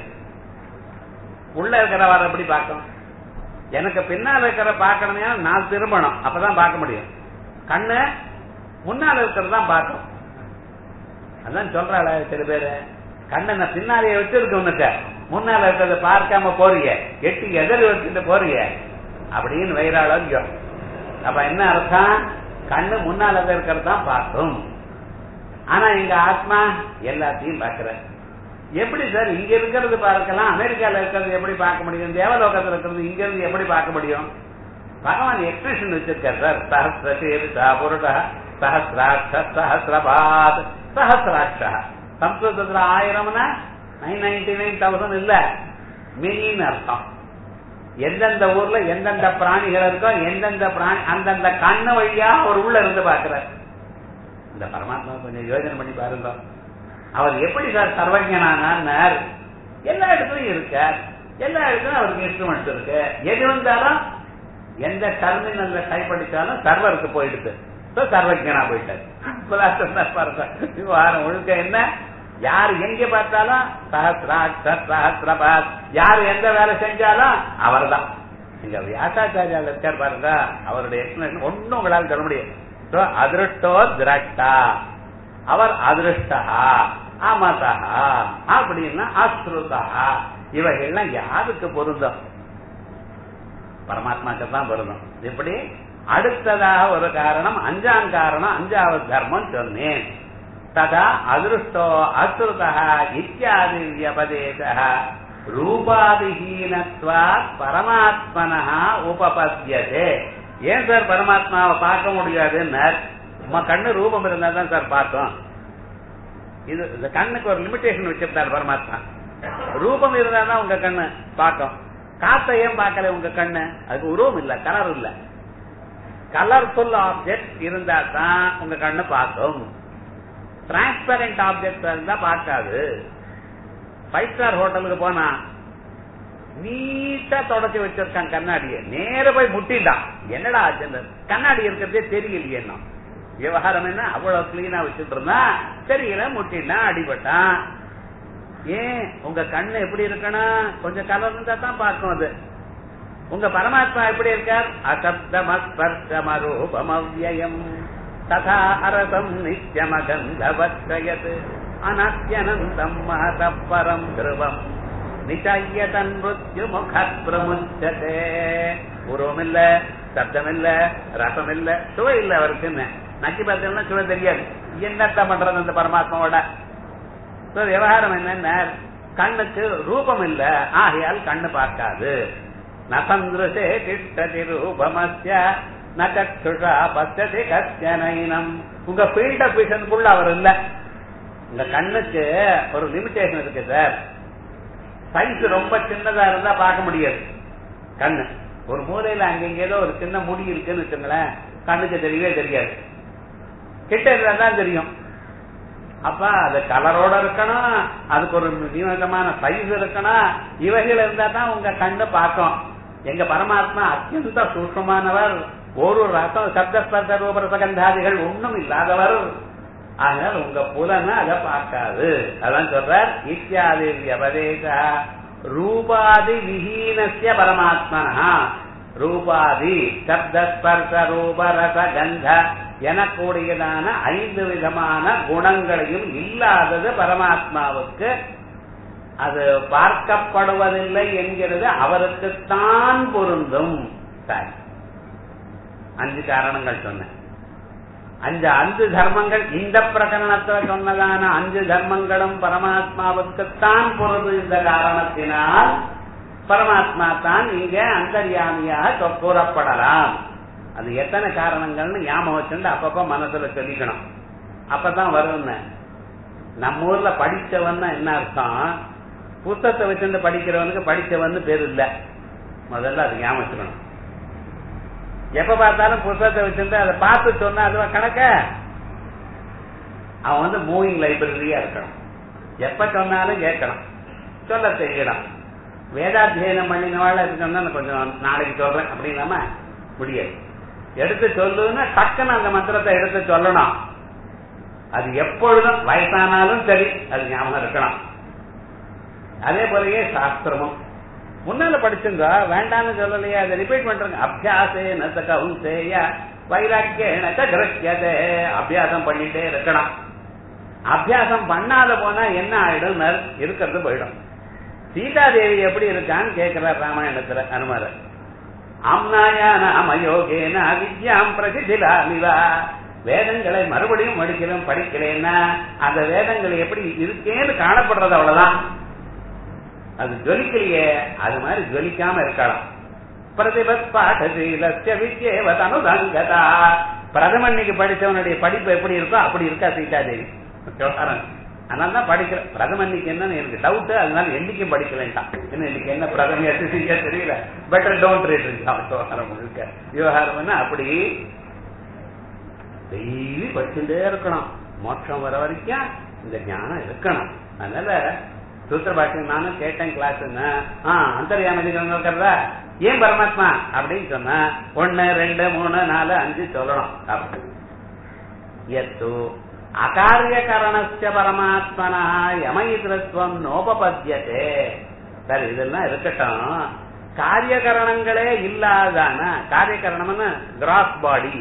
உள்ள இருக்கிறவர் எப்படி பார்க்கணும் எனக்கு பின்னால் இருக்கிற பார்க்கணும்னா நான் திரும்பணும் அப்பதான் பார்க்க முடியும் கண்ணு முன்னால் இருக்கிறது தான் பார்க்கணும் அதான் சொல்றாள் சில பேரு கண்ணனை பின்னாலேயே வச்சிருக்க உனக்கு முன்னால இருக்கிறத பார்க்காம போறீங்க எட்டி எதிர் வச்சுட்டு போறீங்க அப்படின்னு வயிறாளோ அப்ப என்ன அர்த்தம் கண்ணு முன்னால இருக்கிறது தான் பார்க்கும் ஆனா எங்க ஆத்மா எல்லாத்தையும் பார்க்கிற எப்படி சார் இங்க இருக்கிறது பார்க்கலாம் அமெரிக்கால இருக்கிறது எப்படி பார்க்க முடியும் தேவலோகத்தில் இருக்கிறது இங்க இருந்து எப்படி பார்க்க முடியும் பகவான் எக்ஸ்பிரஷன் வச்சிருக்காரு சார் சஹசிர சீரிஷா புருஷா சஹசிராட்ச சஹசிரபாத் சஹசிராட்சா சம்ஸ்கிருதத்துல ஆயிரம்னா நைன் நைன்டி நைன் தௌசண்ட் இல்ல மினின்னு அர்த்தம் எந்தெந்த ஊர்ல எந்தெந்த பிராணிகள் இருக்கோ எந்தெந்த பிராணி அந்தந்த கண்ணு வழியா அவர் உள்ள இருந்து பாக்குறார் இந்த பரமாத்மா கொஞ்சம் யோஜனை பண்ணி பாருங்க அவர் எப்படி சார் சர்வஜனானார் எல்லா இடத்துலயும் இருக்கார் எல்லா இடத்துலயும் அவருக்கு இன்ஸ்ட்ருமெண்ட்ஸ் இருக்கு எது வந்தாலும் எந்த டெர்மினல்ல டைப் அடிச்சாலும் சர்வருக்கு போயிடுது சர்வஜனா போயிட்டார் பாருங்க விவகாரம் ஒழுக்க என்ன யார் எங்க பார்த்தாலும் சஹசிராட்ச சஹசிரபாத் யார் எந்த வேலை செஞ்சாலும் அவர் தான் இங்க வியாசாச்சாரியால் இருக்கார் பாருங்க அவருடைய எக்ஸ்பிளேஷன் ஒன்னும் உங்களால் சொல்ல முடியும் So, அதிருஷ்டோ திரஷ்டா அவர் அதிருஷ்டா அமதா அப்படின்னா அஸ்ருதா இவைகள்லாம் யாருக்கு பொருந்தும் பரமாத்மாக்கு தான் பொருந்தும் எப்படி அடுத்ததாக ஒரு காரணம் அஞ்சாம் காரணம் அஞ்சாவது தர்மம் சொன்னேன் ததா அதிருஷ்டோ அசுருதா இத்தியாதி வியபதேச ரூபாதிஹீனத்வா பரமாத்மனா உபபத்தியதே ஏன் சார் பரமாத்மாவை பார்க்க முடியாதுன்னு நம்ம கண்ணு ரூபம் இருந்தா தான் சார் பார்த்தோம் இது இந்த கண்ணுக்கு ஒரு லிமிடேஷன் வச்சிருந்தார் பரமாத்மா ரூபம் இருந்தா தான் உங்க கண்ணு பார்க்கும் காத்த ஏன் பார்க்கல உங்க கண்ணு அதுக்கு உருவம் இல்ல கலர் இல்ல கலர்ஃபுல் ஆப்ஜெக்ட் இருந்தா தான் உங்க கண்ணு பார்க்கும் டிரான்ஸ்பரண்ட் ஆப்ஜெக்ட் இருந்தா பார்க்காது ஃபைவ் ஸ்டார் ஹோட்டலுக்கு போனா நீட்டா தொடச்சி வச்சிருக்கான் கண்ணாடியை நேர போய் முட்டிட்டான் என்னடா ஆச்சு கண்ணாடி இருக்கிறதே தெரியலையே என்ன விவகாரம் என்ன அவ்வளவு கிளீனா வச்சுட்டு இருந்தா தெரியல முட்டிட்டான் அடிபட்டான் ஏன் உங்க கண்ணு எப்படி இருக்கணும் கொஞ்சம் கலர் இருந்தா தான் பார்க்கும் அது உங்க பரமாத்மா எப்படி இருக்கார் அசப்தமஸ்பர்ஷமரூபமவ்யயம் ததா அரசம் நித்யமகந்தவத்ரயத் அனத்யனந்தம் மகத பரம் திருவம் நிச்சயதன் மிருத்யு முகத் பிரமுச்சதே உருவம் இல்ல சப்தம் இல்ல ரசம் இல்ல சுவை இல்ல அவருக்கு என்ன நக்கி பார்த்தோம்னா சுவை தெரியாது என்னத்த பண்றது அந்த பரமாத்மாவோட So, விவகாரம் என்னென்ன கண்ணுக்கு ரூபம் இல்ல ஆகையால் கண்ணு பார்க்காது நசந்திரசே கிட்டதி ரூபமஸ்ய நச்சுஷா பச்சதி கச்சனைனம் உங்க ஃபீல்ட் ஆஃப் விஷனுக்குள்ள அவர் இல்ல உங்க கண்ணுக்கு ஒரு லிமிடேஷன் இருக்கு சார் சைஸ் ரொம்ப சின்னதா இருந்தா பார்க்க முடியாது கண்ணு ஒரு மூலையில அங்கங்க ஏதோ ஒரு சின்ன முடி இருக்குன்னு வச்சுங்களேன் கண்ணுக்கு தெரியவே தெரியாது கிட்ட இருந்தா தான் தெரியும் அப்ப அது கலரோட இருக்கணும் அதுக்கு ஒரு நியமிதமான சைஸ் இருக்கணும் இவைகள் இருந்தா தான் உங்க கண்ணு பார்க்கும் எங்க பரமாத்மா அத்தியந்த சூக்ஷமானவர் ஒரு ரசம் சப்தஸ்பர்த ரூபரசகந்தாதிகள் ஒண்ணும் இல்லாதவர் அதனால உங்க புலனை அதை பார்க்காது அதான் சொல்றார் இத்தியாதி வியபதேச ரூபாதி விஹீனசிய பரமாத்மனா ரூபாதி சப்தஸ்பர்ச ரூபரச கந்த எனக்கூடியதான ஐந்து விதமான குணங்களையும் இல்லாதது பரமாத்மாவுக்கு அது பார்க்கப்படுவதில்லை என்கிறது அவருக்குத்தான் பொருந்தும் சரி அஞ்சு காரணங்கள் சொன்னேன் அஞ்சு அஞ்சு தர்மங்கள் இந்த பிரகரணத்தில் சொன்னதான அஞ்சு தர்மங்களும் பரமாத்மாவுக்குத்தான் பொருது இந்த காரணத்தினால் பரமாத்மா தான் இங்க அந்தர்யாமியாக கூறப்படலாம் அது எத்தனை காரணங்கள்னு ஞாபகம் வச்சுட்டு அப்பப்ப மனசுல சொல்லிக்கணும் அப்பதான் வரும்னு நம்ம ஊர்ல படிச்சவன் என்ன அர்த்தம் புத்தகத்தை வச்சுட்டு படிக்கிறவனுக்கு படிச்சவன் பேர் இல்ல முதல்ல அது ஞாபகம் வச்சுக்கணும் எப்ப பார்த்தாலும் புத்தகத்தை வச்சுட்டு அதை பார்த்து சொன்னா அதுவா கணக்க அவன் வந்து மூவிங் லைப்ரரியா இருக்கணும் எப்ப சொன்னாலும் கேட்கணும் சொல்ல தெரியணும் வேதாத்தியனம் பண்ணினவாள் இருக்கணும்னா கொஞ்சம் நாளைக்கு சொல்றேன் அப்படின்னாம முடியாது எடுத்து சொல்லுன்னா டக்குன்னு அந்த மந்திரத்தை எடுத்து சொல்லணும் அது எப்பொழுதும் வயசானாலும் சரி அது ஞாபகம் இருக்கணும் அதே போலயே சாஸ்திரமும் முன்னால படிச்சுங்க வேண்டாம்னு சொல்லலையா அதை ரிப்பீட் பண்றாங்க அபியாசே நத்தகவும் செய்ய வைராக்கிய கிரக்கியதே அபியாசம் பண்ணிட்டே இருக்கணும் அபியாசம் பண்ணாத போனா என்ன ஆயிடும் இருக்கிறது போயிடும் சீதாதேவி எப்படி இருக்கான்னு கேட்கிறார் ராமாயணத்துல அனுமாரர் அம்னாயான அமயோகேன வித்யாம் பிரசிதிலாமிவா வேதங்களை மறுபடியும் படிக்கிறோம் படிக்கிறேன்னா அந்த வேதங்கள் எப்படி இருக்கேன்னு காணப்படுறது அவ்வளவுதான் அது ஜொலிக்கலையே அது மாதிரி ஜொலிக்காம இருக்கலாம் பிரதிபத் பாடசீலஸ்ய வித்யேவதனுதங்கதா பிரதமன்னைக்கு படிச்சவனுடைய படிப்பு எப்படி இருக்கோ அப்படி இருக்கா சீதாதேவி அதனால தான் படிக்கல பிரதமன்னைக்கு என்னன்னு எனக்கு டவுட் அதனால என்னைக்கும் படிக்கலன்ட்டான் என்ன இன்னைக்கு என்ன பிரதம எஸ்எஸ்சியா தெரியல பெட்டர் டோன்ட் ரீட் விவகாரம் முழுக்க விவகாரம் அப்படி டெய்லி படிச்சுட்டே இருக்கணும் மோட்சம் வர வரைக்கும் இந்த ஞானம் இருக்கணும் அதனால சூத்திர பாஷ்யம் நானும் கேட்டேன் கிளாஸ் அந்தரியாமதி இருக்கிறதா ஏன் பரமாத்மா அப்படின்னு சொன்னா ஒன்னு ரெண்டு மூணு நாலு அஞ்சு சொல்லணும் அப்படி எத்து அகாரியகரணஸ்ய பரமாத்மனா யமயிதிருத்துவம் நோபபத்தியதே சரி இதெல்லாம் இருக்கட்டும் காரியகரணங்களே இல்லாதான காரியகரணம்னு கிராஸ் பாடி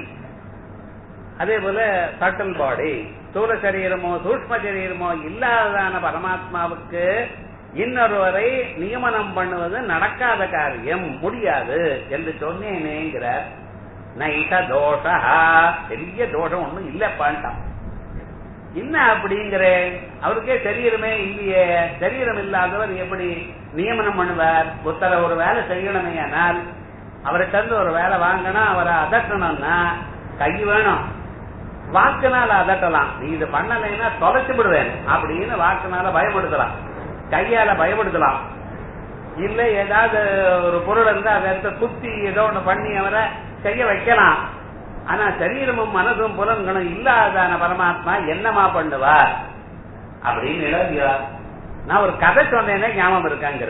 அதே போல சட்டல் பாடி ஸ்தூல சரீரமோ சூக்ம சரீரமோ இல்லாததான பரமாத்மாவுக்கு இன்னொருவரை நியமனம் பண்ணுவது நடக்காத காரியம் முடியாது என்று சொன்னேனேங்கிற நைச தோஷா பெரிய தோஷம் ஒண்ணும் இல்லப்பான்ட்டான் என்ன அப்படிங்கிற அவருக்கே சரீரமே இல்லையே சரீரம் இல்லாதவர் எப்படி நியமனம் பண்ணுவார் ஒருத்தர ஒரு வேலை செய்யணுமே ஆனால் அவர்கிட்ட இருந்து ஒரு வேலை வாங்கினா அவரை அதட்டணும்னா கை வேணும் வாக்குனால அதட்டலாம் நீ இது பண்ணலைன்னா தொலைச்சு விடுவேன் அப்படின்னு வாக்குனால பயப்படுத்தலாம் கையால பயப்படுத்தலாம் இல்ல ஏதாவது ஒரு பொருள் இருந்தா அதை எடுத்து குத்தி ஏதோ ஒண்ணு பண்ணி அவரை செய்ய வைக்கலாம் ஆனா சரீரமும் மனதும் புலன்களும் இல்லாதான பரமாத்மா என்னமா பண்ணுவார் அப்படின்னு எழுதியா நான் ஒரு கதை சொன்னேனே ஞாபகம் இருக்காங்கிற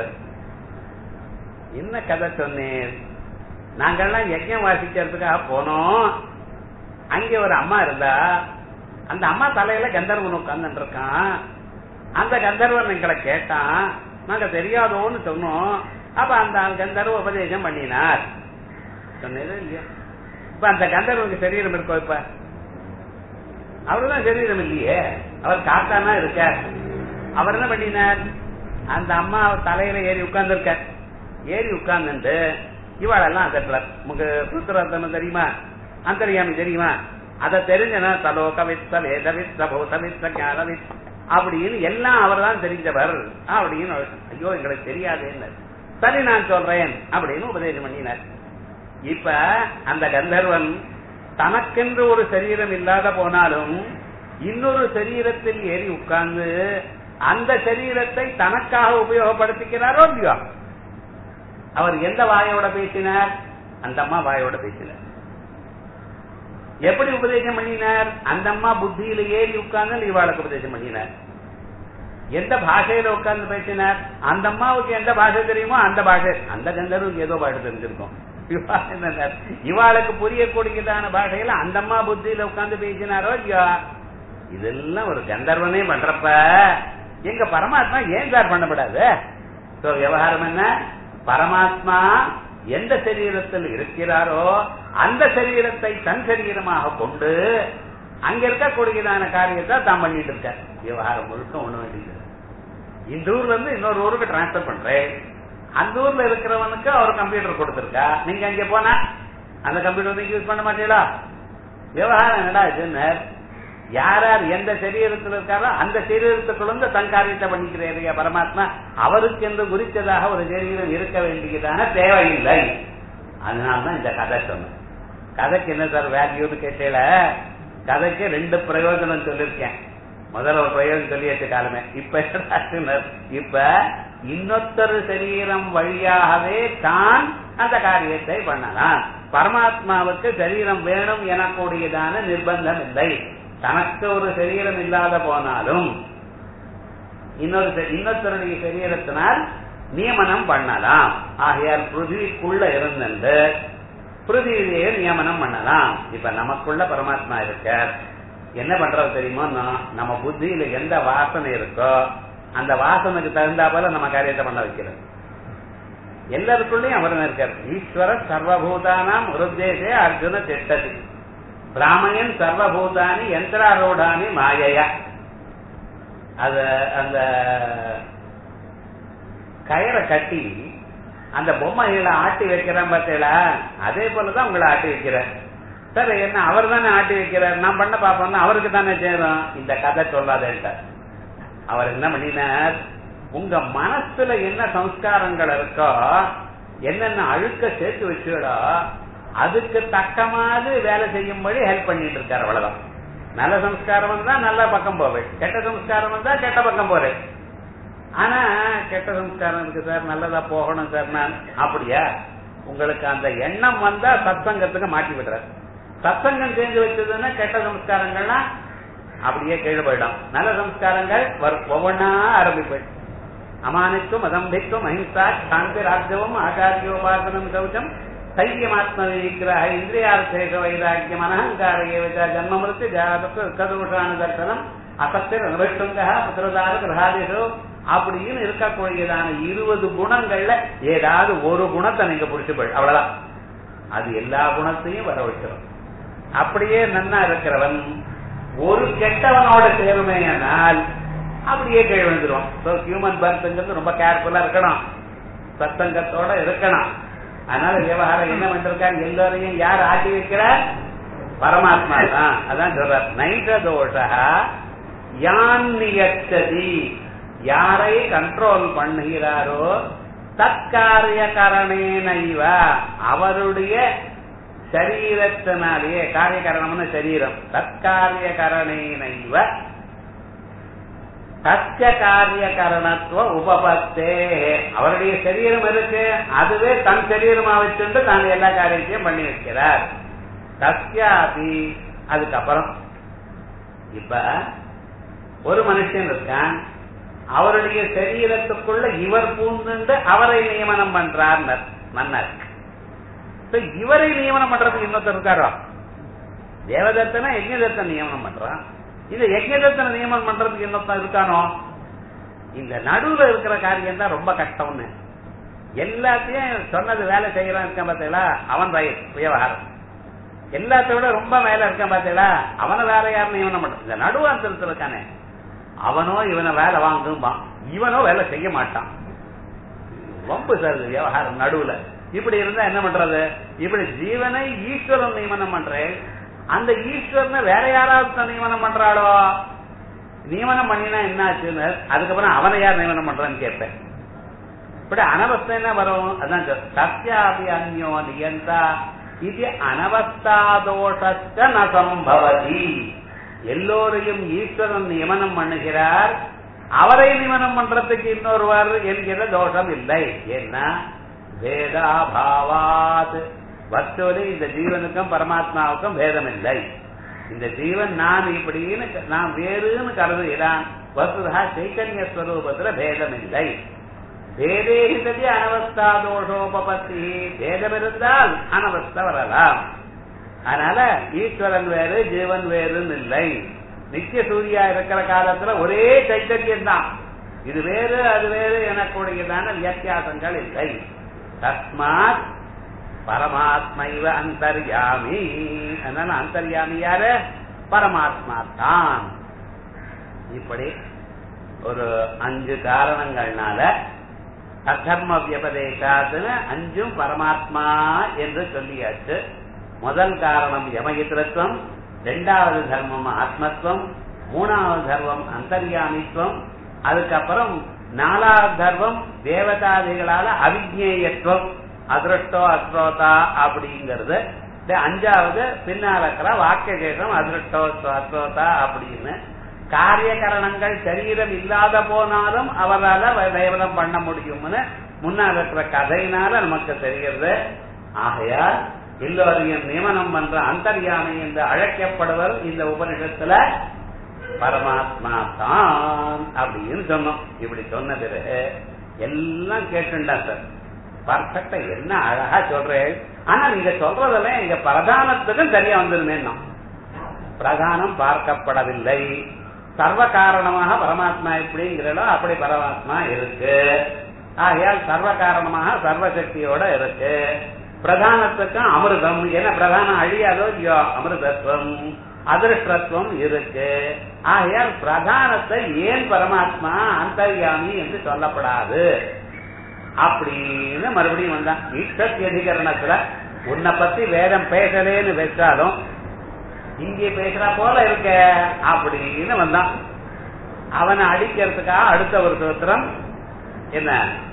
என்ன கதை சொன்னேன் நாங்கெல்லாம் யஜ்யம் வாசிக்கிறதுக்காக போனோம் அங்கே ஒரு அம்மா இருந்தா அந்த அம்மா தலையில கந்தர்வன் உட்கார்ந்து இருக்கான் அந்த கந்தர்வன் எங்களை கேட்டான் நாங்க தெரியாதோன்னு சொன்னோம் அப்ப அந்த கந்தர்வ உபதேசம் பண்ணினார் சொன்னது இல்லையா இப்ப அந்த கந்தர்வனுக்கு சரீரம் இருக்கோ இப்ப அவருதான் சரீரம் இல்லையே அவர் காத்தானா இருக்கார் அவர் என்ன பண்ணினார் அந்த அம்மா தலையில ஏறி உட்கார்ந்து இருக்க ஏறி உட்கார்ந்து இவாளெல்லாம் அதட்டலாம் உங்களுக்கு சூத்திரத்தனம் தெரியுமா அந்தரியாமி தெரியுமா அதை தெரிஞ்சனா தலோகவித்த வேதவித்த பூதவித்த ஞானவித் அப்படின்னு எல்லாம் அவர் தான் தெரிஞ்சவர் அப்படின்னு ஐயோ எங்களுக்கு தெரியாதுன்னு சரி நான் சொல்றேன் அப்படின்னு உபதேசம் பண்ணினார் இப்ப அந்த கந்தர்வன் தனக்கென்று ஒரு சரீரம் இல்லாத போனாலும் இன்னொரு சரீரத்தில் ஏறி உட்கார்ந்து அந்த சரீரத்தை தனக்காக உபயோகப்படுத்திக்கிறாரோ இல்லையோ அவர் எந்த வாயோட பேசினார் அந்த அம்மா வாயோட பேசினார் எப்படி உபதேசம் பண்ணினார் அந்த அம்மா புத்தியில ஏறி உட்கார்ந்து இவாளுக்கு உபதேசம் பண்ணினார் எந்த பாஷையில உட்கார்ந்து பேசினார் அந்த அம்மாவுக்கு எந்த பாஷை தெரியுமோ அந்த பாஷை அந்த கந்தருக்கு ஏதோ பாஷை தெரிஞ்சிருக்கும் இவாளுக்கு புரியக்கூடியதான பாஷையில அந்த அம்மா புத்தியில உட்கார்ந்து பேசினாரோ ஐயா இதெல்லாம் ஒரு கந்தர்வனே பண்றப்ப எங்க பரமாத்மா ஏன் சார் பண்ணப்படாது விவகாரம் என்ன பரமாத்மா எந்த சரீரத்தில் இருக்கிறாரோ அந்த சரீரத்தை தன் சரீரமாக கொண்டு அங்க இருக்கக்கூடியதான காரியத்தை தான் பண்ணிட்டு இருக்க விவகாரம் முழுக்க ஒண்ணு வேண்டியது இந்த ஊர்ல இருந்து இன்னொரு ஊருக்கு டிரான்ஸ்பர் பண்றேன் அந்த ஊர்ல இருக்கிறவனுக்கு அவர் கம்ப்யூட்டர் கொடுத்திருக்கா நீங்க அங்க போனா அந்த கம்ப்யூட்டர் நீங்க யூஸ் பண்ண மாட்டீங்களா விவகாரம் என்னடா இதுன்னு யார் யார் எந்த சரீரத்தில் இருக்காரோ அந்த சரீரத்துக்குள்ள தன் காரியத்தை பண்ணிக்கிறேன் பரமாத்மா அவருக்கு என்று குறித்ததாக ஒரு சரீரம் இருக்க வேண்டியதான தேவையில்லை அதனாலதான் இந்த கதை சொன்னேன் கதைக்கு என்ன சார் வேல்யூன்னு கேட்டேல கதைக்கு ரெண்டு பிரயோஜனம் சொல்லிருக்கேன் முதல்ல ஒரு பிரயோஜனம் சொல்லியாச்சு காலமே இப்ப இப்ப இன்னொத்தரு சரீரம் வழியாகவே தான் அந்த காரியத்தை பண்ணலாம் பரமாத்மாவுக்கு சரீரம் வேணும் எனக்கூடியதான நிர்பந்தம் இல்லை தனக்கு ஒரு சரீரம் இல்லாத போனாலும் இன்னொரு இன்னொருத்தருடைய சரீரத்தினால் நியமனம் பண்ணலாம் ஆகையால் பிருத்திவிக்குள்ள இருந்துட்டு பிருத்திவிலேயே நியமனம் பண்ணலாம் இப்ப நமக்குள்ள பரமாத்மா இருக்க என்ன பண்றது தெரியுமோ நம்ம புத்தியில எந்த வாசனை இருக்கோ அந்த வாசனைக்கு தகுந்தா போல நம்ம காரியத்தை பண்ண வைக்கிறது எல்லாருக்குள்ளயும் அவர் இருக்கார் ஈஸ்வர சர்வபூதானாம் உருத்தேசே அர்ஜுன திட்டதி பிராமணியன் சர்வபூதானி யந்திராரூடானி மாயையா அத அந்த கயரை கட்டி அந்த பொம்மைகளை ஆட்டி வைக்கிறேன் பார்த்தீங்களா அதே போலதான் உங்களை ஆட்டி வைக்கிறேன் சார் என்ன அவர் தானே ஆட்டி வைக்கிறார் நான் பண்ண பாப்போம்னா அவருக்கு தானே சேரும் இந்த கதை சொல்லாதேன்ட்ட அவர் என்ன பண்ணினார் உங்க மனசுல என்ன சம்ஸ்காரங்கள் இருக்கோ என்னென்ன அழுக்க சேர்த்து வச்சுடோ அதுக்கு தக்க மாதிரி வேலை செய்யும்படி ஹெல்ப் பண்ணிட்டு இருக்காரு அவ்வளவுதான் நல்ல சம்ஸ்காரம் வந்தா நல்ல பக்கம் போவேன் கெட்ட சம்ஸ்காரம் வந்தா கெட்ட பக்கம் போறேன் ஆனா கெட்ட சம்ஸ்காரம் இருக்கு சார் நல்லதா போகணும் சார் நான் அப்படியா உங்களுக்கு அந்த எண்ணம் வந்தா சத்சங்கத்துக்கு மாட்டி விடுறாரு சத்சங்கம் செஞ்சு வச்சதுன்னா கெட்ட சம்ஸ்காரங்கள்லாம் அப்படியே கீழே போயிடும் நல்ல சம்ஸ்காரங்கள் ஒவ்வொன்னா ஆரம்பிப்பேன் அமானித்துவம் அதம்பித்துவம் அஹிம்சா சாந்தி ராஜ்யவம் ஆச்சாரியோபாசனம் சௌச்சம் தைரியமாத்ம விக்கிரக இந்திரியார்த்தேக வைராக்கியம் அனஹங்கார ஏவச்ச ஜன்ம மிருத்தி ஜாதத்து கதூஷான தர்சனம் அசத்திர நிருஷ்டுங்க புத்திரதார கிரகாதிஷு அப்படின்னு இருக்கக்கூடியதான இருபது குணங்கள்ல ஏதாவது ஒரு குணத்தை நீங்க புடிச்சு போய் அவ்வளவுதான் அது எல்லா குணத்தையும் வர வைக்கிறோம் அப்படியே நன்னா இருக்கிறவன் ஒரு கெட்டவனோட சேருமேனால் அப்படியே கீழ் விழுந்துருவான் ஹியூமன் பர்த்ங்கிறது ரொம்ப கேர்ஃபுல்லா இருக்கணும் சத்தங்கத்தோட இருக்கணும் அதனால விவகாரம் என்ன பண்ணிருக்காங்க எல்லாரையும் யார் ஆட்டி வைக்கிறார் பரமாத்மா தான் அதான் சொல்றார் நைத தோஷா யான் நியச்சதி யாரை கண்ட்ரோல் பண்ணுகிறாரோ தற்காரிய கரணேனைவ அவருடைய சரீரத்தினாலேயே காரியகரணம்னு சரீரம் தற்காரிய கரணேனைவ சத்திய காரிய கரணத்துவ உபபத்தே அவருடைய சரீரம் இருக்கு அதுவே தன் சரீரமா வச்சுட்டு தான் எல்லா காரியத்தையும் பண்ணி வைக்கிறார் சத்யாபி அதுக்கப்புறம் இப்ப ஒரு மனுஷன் இருக்கான் அவருடைய சரீரத்துக்குள்ள இவர் பூந்துண்டு அவரை நியமனம் பண்றார் மன்னர் இவரை நியமனம் பண்றதுக்கு இன்னொருத்தர் இருக்காரோ தேவதத்தனா யஜ்யதத்தன் நியமனம் பண்றான் இது யஜ்யதத்தனை நியமனம் பண்றதுக்கு இன்னொருத்தன் இருக்கானோ இந்த நடுவுல இருக்கிற காரியம் தான் ரொம்ப கஷ்டம்னு எல்லாத்தையும் சொன்னது வேலை செய்யறான் இருக்கான் பார்த்தீங்களா அவன் ரைட் விவகாரம் எல்லாத்த விட ரொம்ப மேல இருக்கான் பார்த்தீங்களா அவனை வேற யாரும் நியமனம் பண்றான் இந்த நடுவாந்தரத்தில் இருக்கானே அவனோ இவனை வேலை வாங்கும்பான் இவனோ வேலை செய்ய மாட்டான் வம்பு சார் இது விவகாரம் நடுவுல இப்படி இருந்தா என்ன பண்றது இப்படி ஜீவனை ஈஸ்வரன் நியமனம் பண்றேன் அந்த ஈஸ்வரனை வேற யாராவது நியமனம் பண்றாளோ நியமனம் பண்ணினா என்ன ஆச்சுன்னு அதுக்கப்புறம் அவனை யார் நியமனம் பண்றான்னு கேட்பேன் இப்படி அனவஸ்தை என்ன வரும் அதான் சத்யாபி அந்யோ நியந்தா இது அனவஸ்தாதோஷத்த நசம்பவதி எல்லோரையும் ஈஸ்வரன் நியமனம் பண்ணுகிறார் அவரை நியமனம் பண்றதுக்கு இன்னொருவர் என்கிற தோஷம் இல்லை என்ன வேதாபாவாத் வஸ்துவிலே இந்த ஜீவனுக்கும் பரமாத்மாவுக்கும் பேதம் இல்லை இந்த ஜீவன் நான் இப்படின்னு நான் வேறுன்னு கருதுகிறான் வசுதா சைத்தன்ய ஸ்வரூபத்துல பேதம் இல்லை வேதேகிததி அனவஸ்தா தோஷோபபத்தி பேதம் இருந்தால் அனவஸ்தை வரலாம் அதனால ஈஸ்வரன் வேறு ஜீவன் வேறுன்னு இல்லை நித்திய சூரியா இருக்கிற காலத்துல ஒரே சைத்தன்யம் தான் இது வேறு அது வேறு எனக்கூடியதான வித்தியாசங்கள் இல்லை தஸ்மாத் பரமாத்மைவ அந்தர்யாமி அதனால அந்தர்யாமி யாரு பரமாத்மா தான் இப்படி ஒரு அஞ்சு காரணங்கள்னால அத்தர்ம வியபதேசாத்துன்னு அஞ்சும் பரமாத்மா என்று சொல்லியாச்சு முதல் காரணம் யமகித்திரத்துவம் இரண்டாவது தர்மம் ஆத்மத்துவம் மூணாவது தர்மம் அந்தர்யாமித்துவம் அதுக்கப்புறம் நாலாவது தர்மம் தேவதாதிகளால அவிஜேயத்துவம் அதிருஷ்டோ அஸ்ரோதா அப்படிங்கிறது அஞ்சாவது பின்னால இருக்கிற வாக்கிய தேசம் அதிருஷ்டோ அஸ்ரோதா அப்படின்னு காரியகரணங்கள் சரீரம் இல்லாத போனாலும் அவரால் தேவதம் பண்ண முடியும்னு முன்னால் இருக்கிற கதையினால நமக்கு தெரிகிறது ஆகையால் எல்லோரையும் நியமனம் பண்ற அந்தர்யாமை என்று அழைக்கப்படுவர் இந்த உபனிஷத்துல பரமாத்மா தான் அப்படின்னு சொன்னோம் இப்படி சொன்ன பிறகு எல்லாம் கேட்டுண்டா சார் பர்ஃபெக்டா என்ன அழகா சொல்றேன் ஆனா நீங்க சொல்றதெல்லாம் எங்க பிரதானத்துக்கும் சரியா வந்துருமே பிரதானம் பார்க்கப்படவில்லை சர்வ காரணமாக பரமாத்மா எப்படிங்கிறதோ அப்படி பரமாத்மா இருக்கு ஆகையால் சர்வ காரணமாக சர்வசக்தியோட இருக்கு பிரதானத்துக்கும் அமிர்தம் ஏன்னா பிரதானம் அழியாதோ இல்லையோ அமிர்தத்துவம் அதிருஷ்டத்துவம் இருக்கு ஆகையால் பிரதானத்தை ஏன் பரமாத்மா அந்தர்யாமி என்று சொல்லப்படாது அப்படின்னு மறுபடியும் வந்தான் ஈட்டத்தி அதிகரணத்துல உன்னை பத்தி வேதம் பேசலேன்னு வச்சாலும் இங்கே பேசுறா போல இருக்க அப்படின்னு வந்தான் அவனை அடிக்கிறதுக்காக அடுத்த ஒரு சூத்திரம் என்ன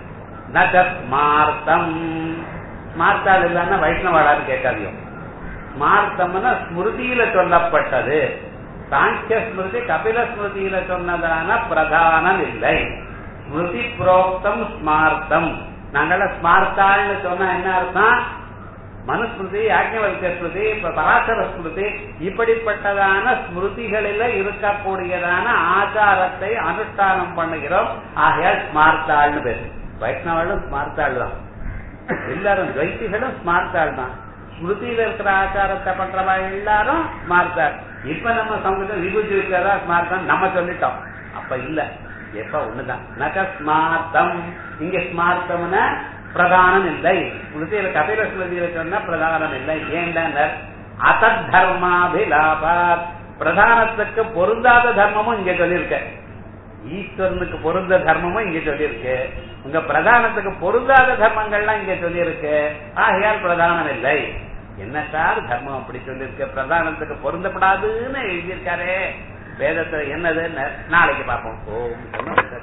ஸ்மார்த்தம் ஸ்மார்த்தால் இல்லன்னா வைஷ்ணவாடான்னு கேட்காதியும் ஸ்மார்த்தம்னா ஸ்மிருதியில சொல்லப்பட்டது சாங்கிய ஸ்மிருதி கபில ஸ்மிருதியில சொன்னதான பிரதானம் இல்லை ஸ்மிருதி புரோக்தம் ஸ்மார்த்தம் நாங்கள ஸ்மார்த்தாள்னு சொன்னா என்ன அர்த்தம் மனுஸ்மிருதி யாஜ்ஞவல்க ஸ்மிருதி பராசர ஸ்மிருதி இப்படிப்பட்டதான ஸ்மிருதிகளில இருக்கக்கூடியதான ஆச்சாரத்தை அனுஷ்டானம் பண்ணுகிறோம் ஆகையால் ஸ்மார்த்தாள்னு பேரு வைஷ்ணவர்களும் ஸ்மார்த்தாள் தான் எல்லாரும் துவைத்திகளும் ஸ்மார்த்தாள் தான் ஸ்மிருதியில இருக்கிற ஆச்சாரத்தை பண்றவா எல்லாரும் ஸ்மார்த்தாள் இப்ப நம்ம சமூகத்தில் விபூதி இருக்கிறதா ஸ்மார்த்தான் நம்ம சொல்லிட்டோம் அப்ப இல்ல எப்ப ஒண்ணுதான் நக ஸ்மார்த்தம் இங்க ஸ்மார்த்தம்னா பிரதானம் இல்லை உங்களுக்கு கபில ஸ்மிருதியில சொன்னா பிரதானம் இல்லை ஏண்டா அசத் தர்மாபிலாபாத் பிரதானத்துக்கு பொருந்தாத தர்மமும் இங்க சொல்லியிருக்க ஈஸ்வரனுக்கு பொருந்த தர்மமும் இங்க சொல்லியிருக்கு உங்க பிரதானத்துக்கு பொருந்தாத தர்மங்கள்லாம் இங்க சொல்லியிருக்கு ஆகையால் பிரதானம் இல்லை என்ன சார் தர்மம் அப்படி சொல்லியிருக்க பிரதானத்துக்கு பொருந்தப்படாதுன்னு எழுதியிருக்காரே வேதத்துல என்னதுன்னு நாளைக்கு பார்ப்போம் ஓம்